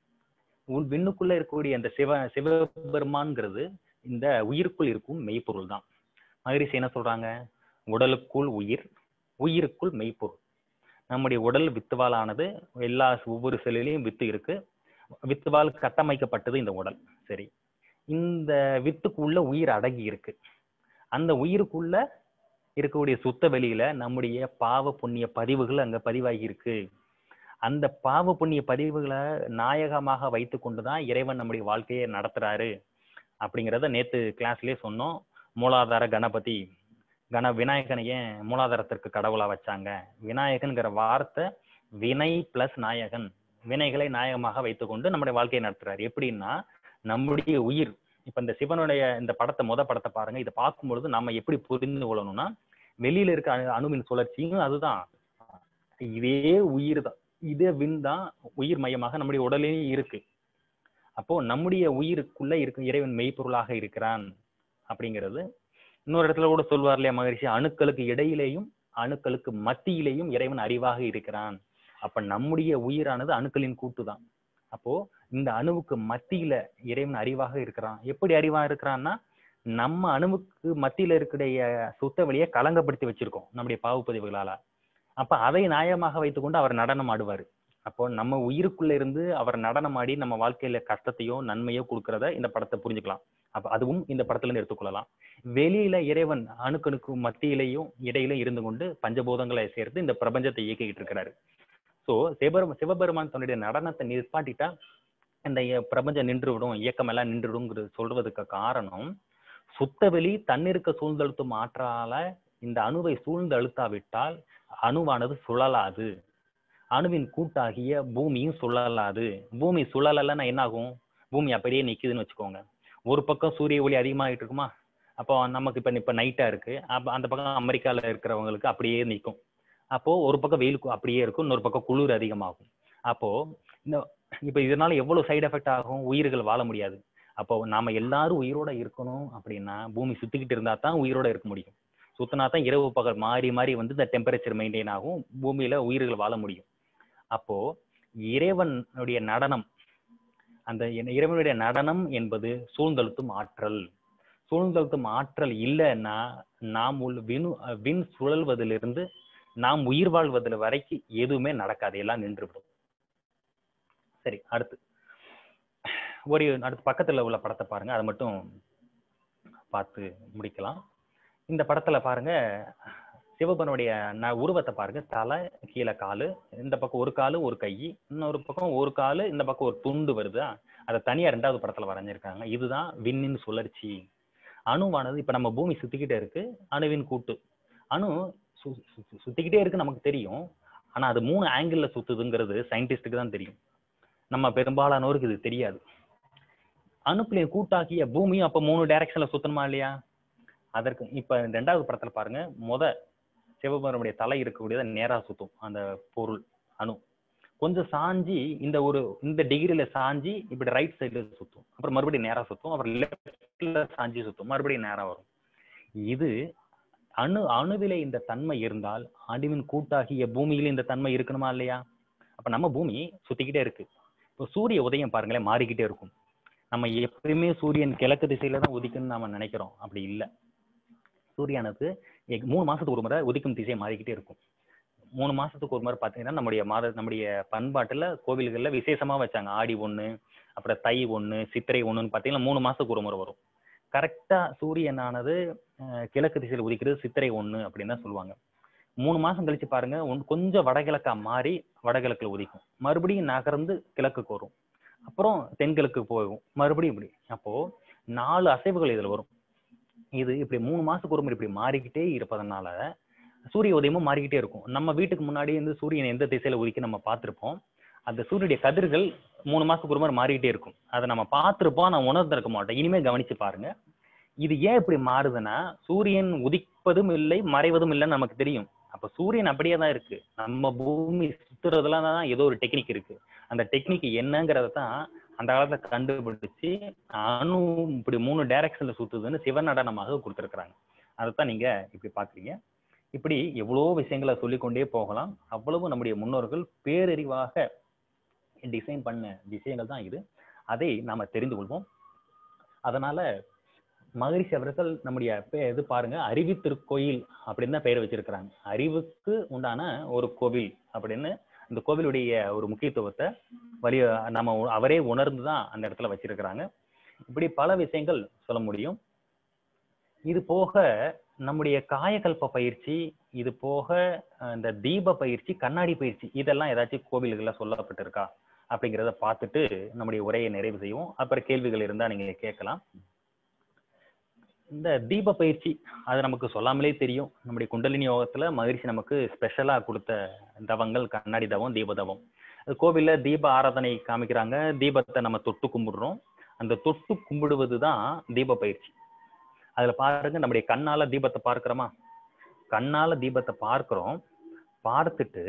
உன் விண்ணுக்குள்ள இருக்கக்கூடிய அந்த சிவ சிவபெருமான்ங்கிறது இந்த உயிருக்குள் இருக்கும் மெய்ப்பொருள் தான் மகரிஷி என்ன சொல்றாங்க உடலுக்குள் உயிர் உயிருக்குள் மெய்ப்பொருள் நம்முடைய உடல் வித்துவாலானது எல்லா ஒவ்வொரு செல்லிலையும் வித்து இருக்கு வித்துவால் கட்டமைக்கப்பட்டது இந்த உடல் சரி இந்த வித்துக்குள்ள உயிர் அடங்கி இருக்கு அந்த உயிருக்குள்ள இருக்கக்கூடிய சுத்த வெளியில நம்முடைய பாவ புண்ணிய பதிவுகள் அங்க பதிவாகி இருக்கு அந்த பாவ புண்ணிய பதிவுகளை நாயகமாக வைத்து கொண்டுதான் இறைவன் நம்முடைய வாழ்க்கையை நடத்துறாரு அப்படிங்கிறத நேத்து கிளாஸ்லயே சொன்னோம் மூலாதார கணபதி கண விநாயகனை ஏன் மூலாதாரத்திற்கு கடவுளா வச்சாங்க விநாயகன்கிற வார்த்தை வினை பிளஸ் நாயகன் வினைகளை நாயகமாக வைத்துக்கொண்டு நம்முடைய வாழ்க்கையை நடத்துறாரு எப்படின்னா நம்முடைய உயிர் இப்ப இந்த சிவனுடைய இந்த படத்தை முத படத்தை பாருங்க இதை பார்க்கும் பொழுது நம்ம எப்படி புரிந்து கொள்ளணும்னா வெளியில இருக்க அணு அணுவின் சுழற்சியும் அதுதான் இதே உயிர் தான் இதே விண் தான் உயிர் மையமாக நம்முடைய உடலையும் இருக்கு அப்போ நம்முடைய உயிருக்குள்ள இருக்கும் இறைவன் மெய்ப்பொருளாக இருக்கிறான் அப்படிங்கிறது இன்னொரு இடத்துல கூட சொல்வார் இல்லையா மகரிஷி அணுக்களுக்கு இடையிலேயும் அணுக்களுக்கு மத்தியிலேயும் இறைவன் அறிவாக இருக்கிறான் அப்ப நம்முடைய உயிரானது அணுக்களின் கூட்டு தான் அப்போ இந்த அணுவுக்கு மத்தியில இறைவன் அறிவாக இருக்கிறான் எப்படி அறிவா இருக்கிறான்னா நம்ம அணுவுக்கு மத்தியில இருக்கக்கூடிய சுத்த வழியை கலங்கப்படுத்தி வச்சிருக்கோம் நம்முடைய பாவுப்பதிவுகளால அப்ப அதை நியாயமாக வைத்துக்கொண்டு அவர் நடனம் ஆடுவாரு அப்போ நம்ம உயிருக்குள்ள இருந்து அவர் நடனம் ஆடி நம்ம வாழ்க்கையில கஷ்டத்தையோ நன்மையோ கொடுக்கறத இந்த படத்தை புரிஞ்சுக்கலாம் அப்ப அதுவும் இந்த படத்துல இருந்து எடுத்துக்கொள்ளலாம் வெளியில இறைவன் அணுக்கணுக்கு மத்தியிலையும் இடையிலும் இருந்து கொண்டு பஞ்சபூதங்களை சேர்த்து இந்த பிரபஞ்சத்தை இயக்கிக்கிட்டு இருக்கிறாரு சோ சிவபெரும சிவபெருமான் தன்னுடைய நடனத்தை நிற்பாட்டிட்டா இந்த இய- பிரபஞ்சம் நின்று விடும் இயக்கம் எல்லாம் நின்றுடுங்கிறது சொல்றதுக்கு காரணம் சுத்தவெளி தன்னிருக்க சூழ்ந்தழுத்தும் ஆற்றால இந்த அணுவை சூழ்ந்து அழுத்தாவிட்டால் அணுவானது சுழலாது அணுவின் கூட்டாகிய பூமியும் சுழலாது பூமி சுழலலைன்னா என்ன ஆகும் பூமி அப்படியே நிக்குதுன்னு வச்சுக்கோங்க ஒரு பக்கம் சூரிய ஒளி அதிகமாகிட்டு இருக்குமா அப்போ நமக்கு இப்ப இப்ப நைட்டா இருக்கு அப்ப அந்த பக்கம் அமெரிக்கால இருக்கிறவங்களுக்கு அப்படியே நிக்கும் அப்போ ஒரு பக்கம் வெயில் கு- அப்படியே இருக்கும் இன்னொரு பக்கம் குளிர் அதிகமாகும் அப்போ இந்த இப்ப இதனால எவ்வளவு சைடு எஃபெக்ட் ஆகும் உயிர்கள் வாழ முடியாது அப்போ நாம எல்லாரும் உயிரோட இருக்கணும் அப்படின்னா பூமி சுத்திக்கிட்டு இருந்தா தான் உயிரோட இருக்க முடியும் சுத்தினா தான் இரவு பகல் மாறி மாறி வந்து இந்த டெம்பரேச்சர் மெயின்டைன் ஆகும் பூமியில உயிர்கள் வாழ முடியும் அப்போ இறைவனுடைய நடனம் அந்த இறை- இறைவனுடைய நடனம் என்பது சூழ்ந்தழுத்தும் ஆற்றல் சூழ்ந்தழுத்தும் ஆற்றல் இல்லைன்னா நாம் உள் விணு அஹ் விண் சுழல்வதிலிருந்து நாம் உயிர் வாழ்வதில் வரைக்கும் எதுவுமே நடக்காது எல்லாம் நின்றுவிடும் சரி அடுத்து ஒரு அடுத்து பக்கத்துல உள்ள படத்தை பாருங்க அதை மட்டும் பார்த்து முடிக்கலாம் இந்த படத்துல பாருங்க சிவபனுடைய ந உருவத்தை பாருங்க தலை கீழே காலு இந்த பக்கம் ஒரு காலு ஒரு கை இன்னொரு பக்கம் ஒரு காலு இந்த பக்கம் ஒரு துண்டு வருதா அதை தனியா ரெண்டாவது படத்துல வரைஞ்சிருக்காங்க இதுதான் விண்ணின் சுழற்சி அணுவானது இப்ப நம்ம பூமி சுத்திக்கிட்டே இருக்கு அணுவின் கூட்டு அணு சு- சு- சு- சுத்திக்கிட்டே இருக்கு நமக்கு தெரியும் ஆனா அது மூணு ஆங்கிள் சுத்துதுங்கிறது சயின்டிஸ்டுக்கு தான் தெரியும் நம்ம பெரும்பாலானோருக்கு இது தெரியாது அணுக்களின் கூட்டாக்கிய பூமியும் அப்ப மூணு டைரக்ஷன்ல சுத்தணுமா இல்லையா அதற்கு இப்ப ரெண்டாவது படத்துல பாருங்க முத சிவபெருமானுடைய தலை இருக்கக்கூடியதை நேரா சுத்தும் அந்த பொருள் அணு கொஞ்சம் சாஞ்சி இந்த ஒரு இந்த டிகிரில சாஞ்சி இப்படி ரைட் சைடுல சுத்தும் அப்புறம் மறுபடியும் நேரா சுத்தும் அப்புறம் லெஃப்ட்ல சாஞ்சி சுத்தும் மறுபடியும் நேரா வரும் இது அணு அணுவில இந்த தன்மை இருந்தால் அணுவின் கூட்டாகிய பூமியில இந்த தன்மை இருக்கணுமா இல்லையா அப்ப நம்ம பூமி சுத்திக்கிட்டே இருக்கு இப்போ சூரிய உதயம் பாருங்களேன் மாறிக்கிட்டே இருக்கும் நம்ம எப்பயுமே சூரியன் கிழக்கு திசையில தான் உதிக்கும்னு நாம நினைக்கிறோம் அப்படி இல்லை சூரியனுக்கு எக்- மூணு மாசத்துக்கு ஒரு முறை உதிக்கும் திசை மாறிக்கிட்டே இருக்கும் மூணு மாசத்துக்கு ஒரு முறை பார்த்தீங்கன்னா நம்முடைய மாத நம்முடைய பண்பாட்டுல கோவில்கள்ல விசேஷமா வச்சாங்க ஆடி ஒண்ணு அப்புறம் தை ஒண்ணு சித்திரை ஒண்ணுன்னு பார்த்தீங்கன்னா மூணு மாசத்துக்கு ஒரு முறை வரும் கரெக்டா சூரியனானது அஹ், கிழக்கு திசையில் உதிக்கிறது சித்திரை ஒண்ணு அப்படின்னு தான் சொல்லுவாங்க மூணு மாசம் கழிச்சு பாருங்க ஒன்- கொஞ்சம் வடகிழக்கா மாறி வடகிழக்குல உதிக்கும் மறுபடியும் நகர்ந்து கிழக்குக்கு வரும் அப்புறம் தென்கிழக்கு போகும் மறுபடியும் இப்படி அப்போ நாலு அசைவுகள் இதுல வரும் இது இப்படி மூணு மாசத்துக்கு ஒரு முறை இப்படி மாறிக்கிட்டே இருப்பதனால சூரிய உதயமும் மாறிக்கிட்டே இருக்கும் நம்ம வீட்டுக்கு முன்னாடி இருந்து சூரியன் எந்த திசையில உதிக்க நம்ம பார்த்திருப்போம் அந்த சூரியனுடைய கதிர்கள் மூணு மாசத்துக்கு ஒரு முறை மாறிக்கிட்டே இருக்கும் அதை நம்ம பார்த்திருப்போம் நான் உணர்ந்திருக்க மாட்டோம் இனிமே கவனிச்சு பாருங்க இது ஏன் இப்படி மாறுதுன்னா சூரியன் உதிப்பதும் இல்லை மறைவதும் இல்லைன்னு நமக்கு தெரியும் அப்ப சூரியன் அப்படியே தான் இருக்கு நம்ம பூமி சுத்துறதுல தான் ஏதோ ஒரு டெக்னிக் இருக்கு அந்த டெக்னிக் என்னங்கிறத தான் அந்த காலத்துல கண்டுபிடிச்சு அணு இப்படி மூணு டைரக்ஷன்ல சுத்துதுன்னு சிவநடனமாக கொடுத்துருக்குறாங்க அதைத்தான் நீங்க இப்படி பாக்குறீங்க இப்படி எவ்வளோ விஷயங்களை சொல்லிக்கொண்டே போகலாம் அவ்வளவு நம்முடைய முன்னோர்கள் பேரறிவாக டிசைன் பண்ண விஷயங்கள் தான் இது அதை நாம தெரிந்து கொள்வோம் அதனால மகரிஷி அவர்கள் நம்முடைய பே- இது பாருங்க அறிவு திருக்கோயில் அப்படின்னு தான் பெயர் வச்சிருக்கிறாங்க அறிவுக்கு உண்டான ஒரு கோவில் அப்படின்னு இந்த கோவிலுடைய ஒரு முக்கியத்துவத்தை வலிய நம்ம உ- அவரே உணர்ந்து தான் அந்த இடத்துல வச்சிருக்கிறாங்க இப்படி பல விஷயங்கள் சொல்ல முடியும் இது போக நம்முடைய காயகல்ப பயிற்சி இது போக அஹ், இந்த தீப பயிற்சி கண்ணாடி பயிற்சி இதெல்லாம் ஏதாச்சும் கோவில்கள்ல சொல்லப்பட்டிருக்கா அப்படிங்கிறத பார்த்துட்டு நம்முடைய உரையை நிறைவு செய்வோம் அப்புறம் கேள்விகள் இருந்தா நீங்க கேட்கலாம் இந்த தீப பயிற்சி அது நமக்கு சொல்லாமலே தெரியும் நம்முடைய குண்டலினி யோகத்துல மகிழ்ச்சி நமக்கு ஸ்பெஷலா கொடுத்த தவங்கள் கண்ணாடி தவம் தீப தவம் அது கோவில்ல தீப ஆராதனை காமிக்கிறாங்க தீபத்தை நம்ம தொட்டு கும்பிடுறோம் அந்த தொட்டு கும்பிடுவது தான் தீப பயிற்சி அதுல பாருங்க நம்முடைய கண்ணால தீபத்தை பார்க்கிறோமா கண்ணால தீபத்தை பார்க்கிறோம் பார்த்துட்டு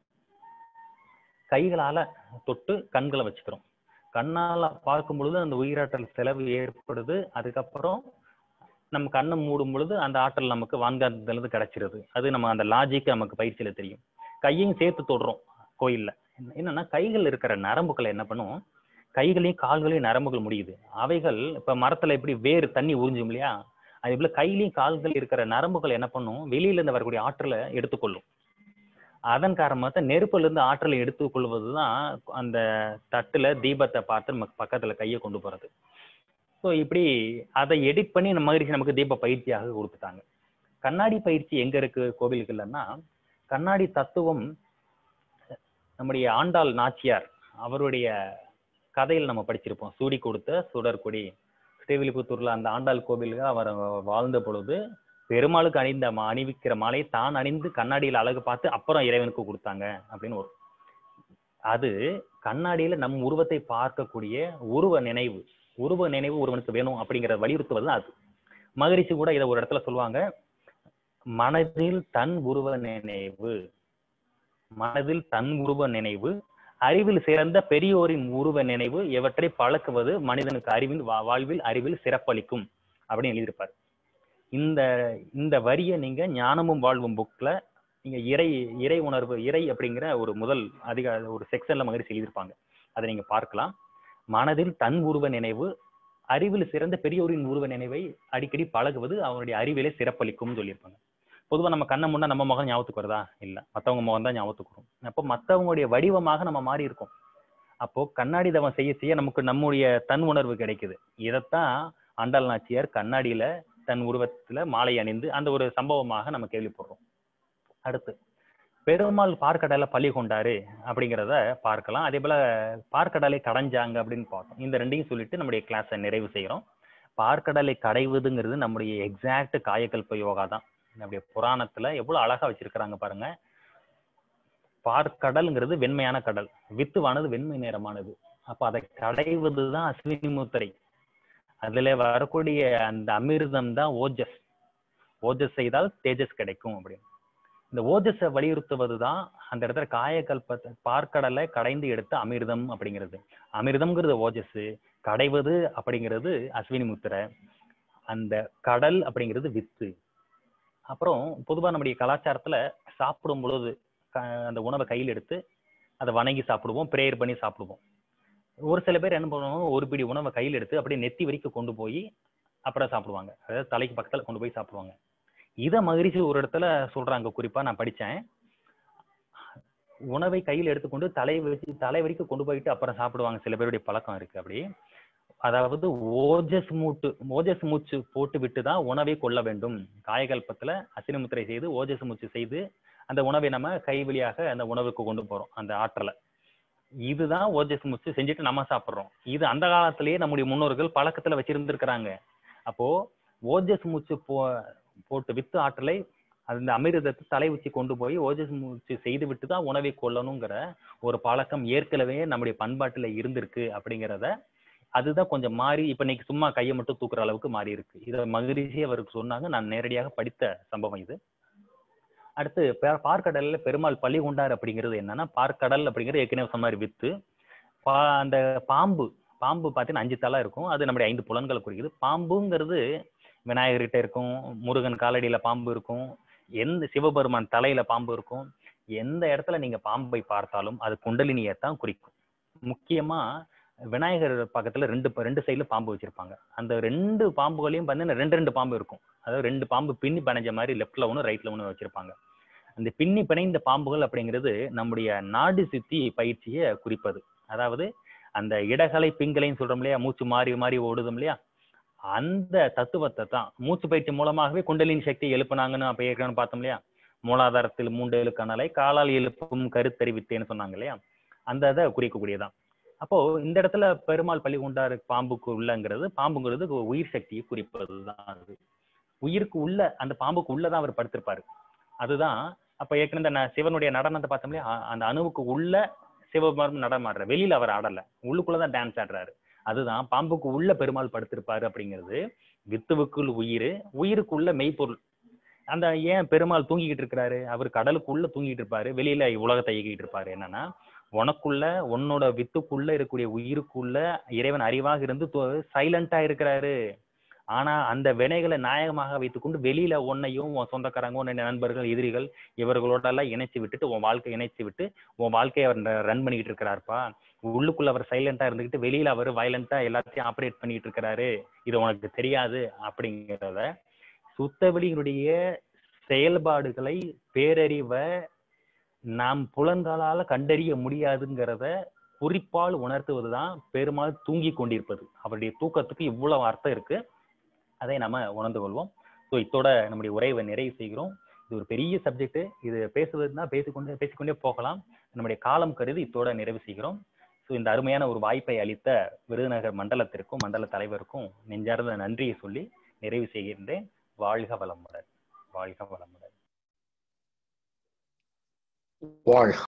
கைகளால தொட்டு கண்களை வச்சுக்கிறோம் கண்ணால பார்க்கும் பொழுது அந்த உயிராற்றல் செலவு ஏற்படுது அதுக்கப்புறம் நம்ம கண்ணை மூடும் பொழுது அந்த ஆற்றல் நமக்கு வான்காந்தத்துல இருந்து கிடைச்சிருது அது நம்ம அந்த லாஜிக் நமக்கு பயிற்சியில தெரியும் கையையும் சேர்த்து தொடுறோம் கோயில்ல என்ன- என்னன்னா கைகள் இருக்கிற நரம்புகளை என்ன பண்ணும் கைகளையும் கால்களையும் நரம்புகள் முடியுது அவைகள் இப்ப மரத்துல எப்படி வேர் தண்ணி உறிஞ்சும் இல்லையா அதே போல கையிலையும் கால்கள் இருக்கிற நரம்புகள் என்ன பண்ணும் வெளியில இருந்து வரக்கூடிய ஆற்றலை எடுத்துக்கொள்ளும் அதன் காரணமாக நெருப்புல இருந்து ஆற்றலை எடுத்துக்கொள்வதுதான் அந்த தட்டுல தீபத்தை பார்த்து நமக்கு பக்கத்துல கையை கொண்டு போறது ஸோ இப்படி அதை எடிட் பண்ணி நம்ம மகிழ்ச்சி நமக்கு தீப பயிற்சியாக கொடுத்துட்டாங்க கண்ணாடி பயிற்சி எங்க இருக்கு கோவிலுக்கு இல்லைன்னா கண்ணாடி தத்துவம் நம்முடைய ஆண்டாள் நாச்சியார் அவருடைய கதையில் நம்ம படிச்சிருப்போம் சூடி கொடுத்த சுடர்கொடி ஸ்ரீவில்லிபுத்தூர்ல அந்த ஆண்டாள் கோவிலுக்கு அவர் வாழ்ந்த பொழுது பெருமாளுக்கு அணிந்த மா- அணிவிக்கிற மாலை தான் அணிந்து கண்ணாடியில் அழகு பார்த்து அப்புறம் இறைவனுக்கு கொடுத்தாங்க அப்படின்னு ஒரு அது கண்ணாடியில நம் உருவத்தை பார்க்கக்கூடிய உருவ நினைவு உருவ நினைவு ஒருவனுக்கு வேணும் அப்படிங்கிறத வலியுறுத்துவது அது மகரிஷி கூட இதை ஒரு இடத்துல சொல்லுவாங்க மனதில் தன் உருவ நினைவு மனதில் தன் உருவ நினைவு அறிவில் சிறந்த பெரியோரின் உருவ நினைவு இவற்றை பழக்குவது மனிதனுக்கு அறிவின் வா- வாழ்வில் அறிவில் சிறப்பளிக்கும் அப்படின்னு எழுதியிருப்பார் இந்த இந்த வரியை நீங்க ஞானமும் வாழ்வும் புக்ல நீங்க இறை இறை உணர்வு இறை அப்படிங்கிற ஒரு முதல் அதிக ஒரு செக்ஷன்ல மகிழ்ச்சி எழுதியிருப்பாங்க அதை நீங்க பார்க்கலாம் மனதில் தன் உருவ நினைவு அறிவில் சிறந்த பெரியோரின் உருவ நினைவை அடிக்கடி பழகுவது அவனுடைய அறிவிலே சிறப்பளிக்கும்னு சொல்லியிருப்பாங்க பொதுவா நம்ம கண்ணை முன்னா நம்ம முகம் ஞாபகத்துக்கு வருதா இல்ல மத்தவங்க முகம் தான் ஞாபகத்துக்கு வரும் அப்போ மத்தவங்களுடைய வடிவமாக நம்ம மாறி இருக்கோம் அப்போ கண்ணாடி தவம் செய்ய செய்ய நமக்கு நம்முடைய தன் உணர்வு கிடைக்குது இதைத்தான் ஆண்டாள் நாச்சியார் கண்ணாடியில தன் உருவத்துல மாலை அணிந்து அந்த ஒரு சம்பவமாக நம்ம கேள்விப்படுறோம் அடுத்து பெருமாள் பார்க்கடலை பள்ளி கொண்டாரு அப்படிங்கிறத பார்க்கலாம் அதே போல பார்க்கடலை கடைஞ்சாங்க அப்படின்னு பார்த்தோம் இந்த ரெண்டையும் சொல்லிட்டு நம்முடைய கிளாஸை நிறைவு செய்கிறோம் பார்க்கடலை கடைவதுங்கிறது நம்முடைய எக்ஸாக்ட் காயக்கல்ப யோகா தான் நம்முடைய புராணத்துல எவ்வளவு அழகா வச்சிருக்கிறாங்க பாருங்க பார்க்கடல்ங்கிறது வெண்மையான கடல் வித்துவானது வெண்மை நிறமானது அப்ப அதை கடைவது தான் அஸ்வினி முத்திரை அதுல வரக்கூடிய அந்த அமிர்தம் தான் ஓஜஸ் ஓஜஸ் செய்தால் தேஜஸ் கிடைக்கும் அப்படின்னு இந்த ஓஜஸை வலியுறுத்துவது தான் அந்த இடத்துல காயக்கல்பத்தை பார்க்கடலை கடைந்து எடுத்த அமிர்தம் அப்படிங்கிறது அமிர்தம்ங்கிறது ஓஜஸ் கடைவது அப்படிங்கிறது அஸ்வினி முத்திரை அந்த கடல் அப்படிங்கிறது வித்து அப்புறம் பொதுவா நம்முடைய கலாச்சாரத்துல சாப்பிடும் பொழுது க- அந்த உணவை கையில் எடுத்து அதை வணங்கி சாப்பிடுவோம் ப்ரேயர் பண்ணி சாப்பிடுவோம் ஒரு சில பேர் என்ன பண்ணுவாங்க ஒரு பிடி உணவை கையில் எடுத்து அப்படியே நெத்தி வரைக்கும் கொண்டு போய் அப்புறம் சாப்பிடுவாங்க அதாவது தலைக்கு பக்கத்துல கொண்டு போய் சாப்பிடுவாங்க இதை மகிழ்ச்சி ஒரு இடத்துல சொல்றாங்க குறிப்பா நான் படிச்சேன் உணவை கையில் எடுத்துக்கொண்டு தலை வச்சு தலை வரைக்கும் கொண்டு போயிட்டு அப்புறம் சாப்பிடுவாங்க சில பேருடைய பழக்கம் இருக்கு அப்படி அதாவது ஓஜஸ் மூட்டு ஓஜஸ் மூச்சு போட்டு விட்டு தான் உணவை கொள்ள வேண்டும் காயகல்பத்துல அசினமுத்திரை செய்து ஓஜஸ் மூச்சு செய்து அந்த உணவை நம்ம கை வழியாக அந்த உணவுக்கு கொண்டு போறோம் அந்த ஆற்றலை இதுதான் ஓஜஸ் மூச்சு செஞ்சுட்டு நம்ம சாப்பிடுறோம் இது அந்த காலத்திலேயே நம்முடைய முன்னோர்கள் பழக்கத்துல வச்சிருந்திருக்கிறாங்க அப்போ ஓஜஸ் மூச்சு போ போட்டு வித்து ஆற்றலை அந்த அமிர்தத்தை தலை உச்சி கொண்டு போய் ஓஜஸ் மூச்சு செய்து விட்டு தான் உணவை கொள்ளணுங்கிற ஒரு பழக்கம் ஏற்கனவே நம்முடைய பண்பாட்டுல இருந்திருக்கு அப்படிங்கிறத அதுதான் கொஞ்சம் மாறி இப்ப இன்னைக்கு சும்மா கையை மட்டும் தூக்குற அளவுக்கு மாறி இருக்கு இதை மகிழ்ச்சி அவருக்கு சொன்னாங்க நான் நேரடியாக படித்த சம்பவம் இது அடுத்து பா- பார்க்கடல்ல பெருமாள் பள்ளி கொண்டார் அப்படிங்கிறது என்னன்னா பார்க்கடல் அப்படிங்கிறது ஏற்கனவே சொன்ன மாதிரி வித்து பா அந்த பாம்பு பாம்பு பார்த்தீங்கன்னா அஞ்சு தலை இருக்கும் அது நம்முடைய ஐந்து புலன்களை குறிக்குது பாம்புங்கிறது விநாயகர்கிட்ட இருக்கும் முருகன் காலடியில பாம்பு இருக்கும் எந்த சிவபெருமான் தலையில பாம்பு இருக்கும் எந்த இடத்துல நீங்க பாம்பை பார்த்தாலும் அது குண்டலினியை தான் குறிக்கும் முக்கியமா விநாயகர் பக்கத்துல ரெண்டு ப- ரெண்டு சைடுல பாம்பு வச்சிருப்பாங்க அந்த ரெண்டு பாம்புகளையும் பார்த்தீங்கன்னா ரெண்டு ரெண்டு பாம்பு இருக்கும் அதாவது ரெண்டு பாம்பு பின்னி பிணைஞ்ச மாதிரி லெஃப்ட்ல ஒன்று ரைட்ல ஒன்று வச்சிருப்பாங்க அந்த பின்னி பிணைந்த பாம்புகள் அப்படிங்கிறது நம்முடைய நாடி சித்தி பயிற்சியை குறிப்பது அதாவது அந்த இடகலை பிங்கலைன்னு சொல்றோம் இல்லையா மூச்சு மாறி மாறி ஓடுதும் இல்லையா அந்த தத்துவத்தை தான் மூச்சு பயிற்சி மூலமாகவே குண்டலின் சக்தி எழுப்புனாங்கன்னு அப்ப ஏற்கனவே பார்த்தோம் இல்லையா மூலாதாரத்தில் மூண்டேழு கணலை காலால் எழுப்பும் கருத்தறிவித்தேன்னு சொன்னாங்க இல்லையா அந்த இதை குறிக்கக்கூடியதான் அப்போ இந்த இடத்துல பெருமாள் பள்ளி கொண்டாரு பாம்புக்கு உள்ளங்கிறது பாம்புங்கிறது ஒரு உயிர் சக்தியை குறிப்பது தான் அது உயிருக்கு உள்ள அந்த பாம்புக்கு உள்ளதான் அவர் படுத்திருப்பாரு அதுதான் அப்ப ஏற்கனவே இந்த ந- சிவனுடைய நடனத்தை பார்த்தோம் இல்லையா அ- அந்த அணுவுக்கு உள்ள சிவபெருமான் நடனம் ஆடுற வெளியில அவர் ஆடல உள்ளுக்குள்ளதான் டான்ஸ் ஆடுறாரு அதுதான் பாம்புக்கு உள்ள பெருமாள் படுத்திருப்பாரு அப்படிங்கிறது வித்துவுக்குள் உயிர் உயிருக்குள்ள மெய்ப்பொருள் அந்த ஏன் பெருமாள் தூங்கிக்கிட்டு இருக்கிறாரு அவர் கடலுக்குள்ள தூங்கிட்டு இருப்பாரு வெளியில உலகத்தை இயக்கிட்டு இருப்பாரு என்னன்னா உனக்குள்ள உன்னோட வித்துக்குள்ள இருக்கக்கூடிய உயிருக்குள்ள இறைவன் அறிவாக இருந்து சைலண்டா இருக்கிறாரு ஆனா அந்த வினைகளை நாயகமாக வைத்துக்கொண்டு வெளியில உன்னையும் உன் சொந்தக்காரங்க உன் நண்பர்கள் எதிரிகள் இவர்களோட எல்லாம் இணைச்சு விட்டுட்டு உன் வாழ்க்கை இணைச்சு விட்டு உன் வாழ்க்கையை அவர் ரன் பண்ணிக்கிட்டு இருக்கிறாருப்பா உள்ளுக்குள்ள அவர் சைலண்டா இருந்துகிட்டு வெளியில அவர் வயலண்டா எல்லாத்தையும் ஆப்ரேட் பண்ணிட்டு இருக்கிறாரு இது உனக்கு தெரியாது அப்படிங்கிறத சுத்தவெளியினுடைய செயல்பாடுகளை பேரறிவை நாம் புலன்களால கண்டறிய முடியாதுங்கிறத குறிப்பால் உணர்த்துவதுதான் பெருமாள் தூங்கி கொண்டிருப்பது அவருடைய தூக்கத்துக்கு இவ்வளவு அர்த்தம் இருக்கு அதை நம்ம உணர்ந்து கொள்வோம் ஸோ இத்தோட நம்முடைய உரைவை நிறைவு செய்கிறோம் இது ஒரு பெரிய சப்ஜெக்ட் இது பேசுவதுன்னா பேசிக்கொண்டே பேசிக்கொண்டே போகலாம் நம்முடைய காலம் கருதி இத்தோட நிறைவு செய்கிறோம் ஸோ இந்த அருமையான ஒரு வாய்ப்பை அளித்த விருதுநகர் மண்டலத்திற்கும் மண்டல தலைவருக்கும் நெஞ்சார்ந்த நன்றியை சொல்லி நிறைவு செய்கின்றேன் வாழ்க வளமுடன் வாழ்க வளமுடன் வாழ்க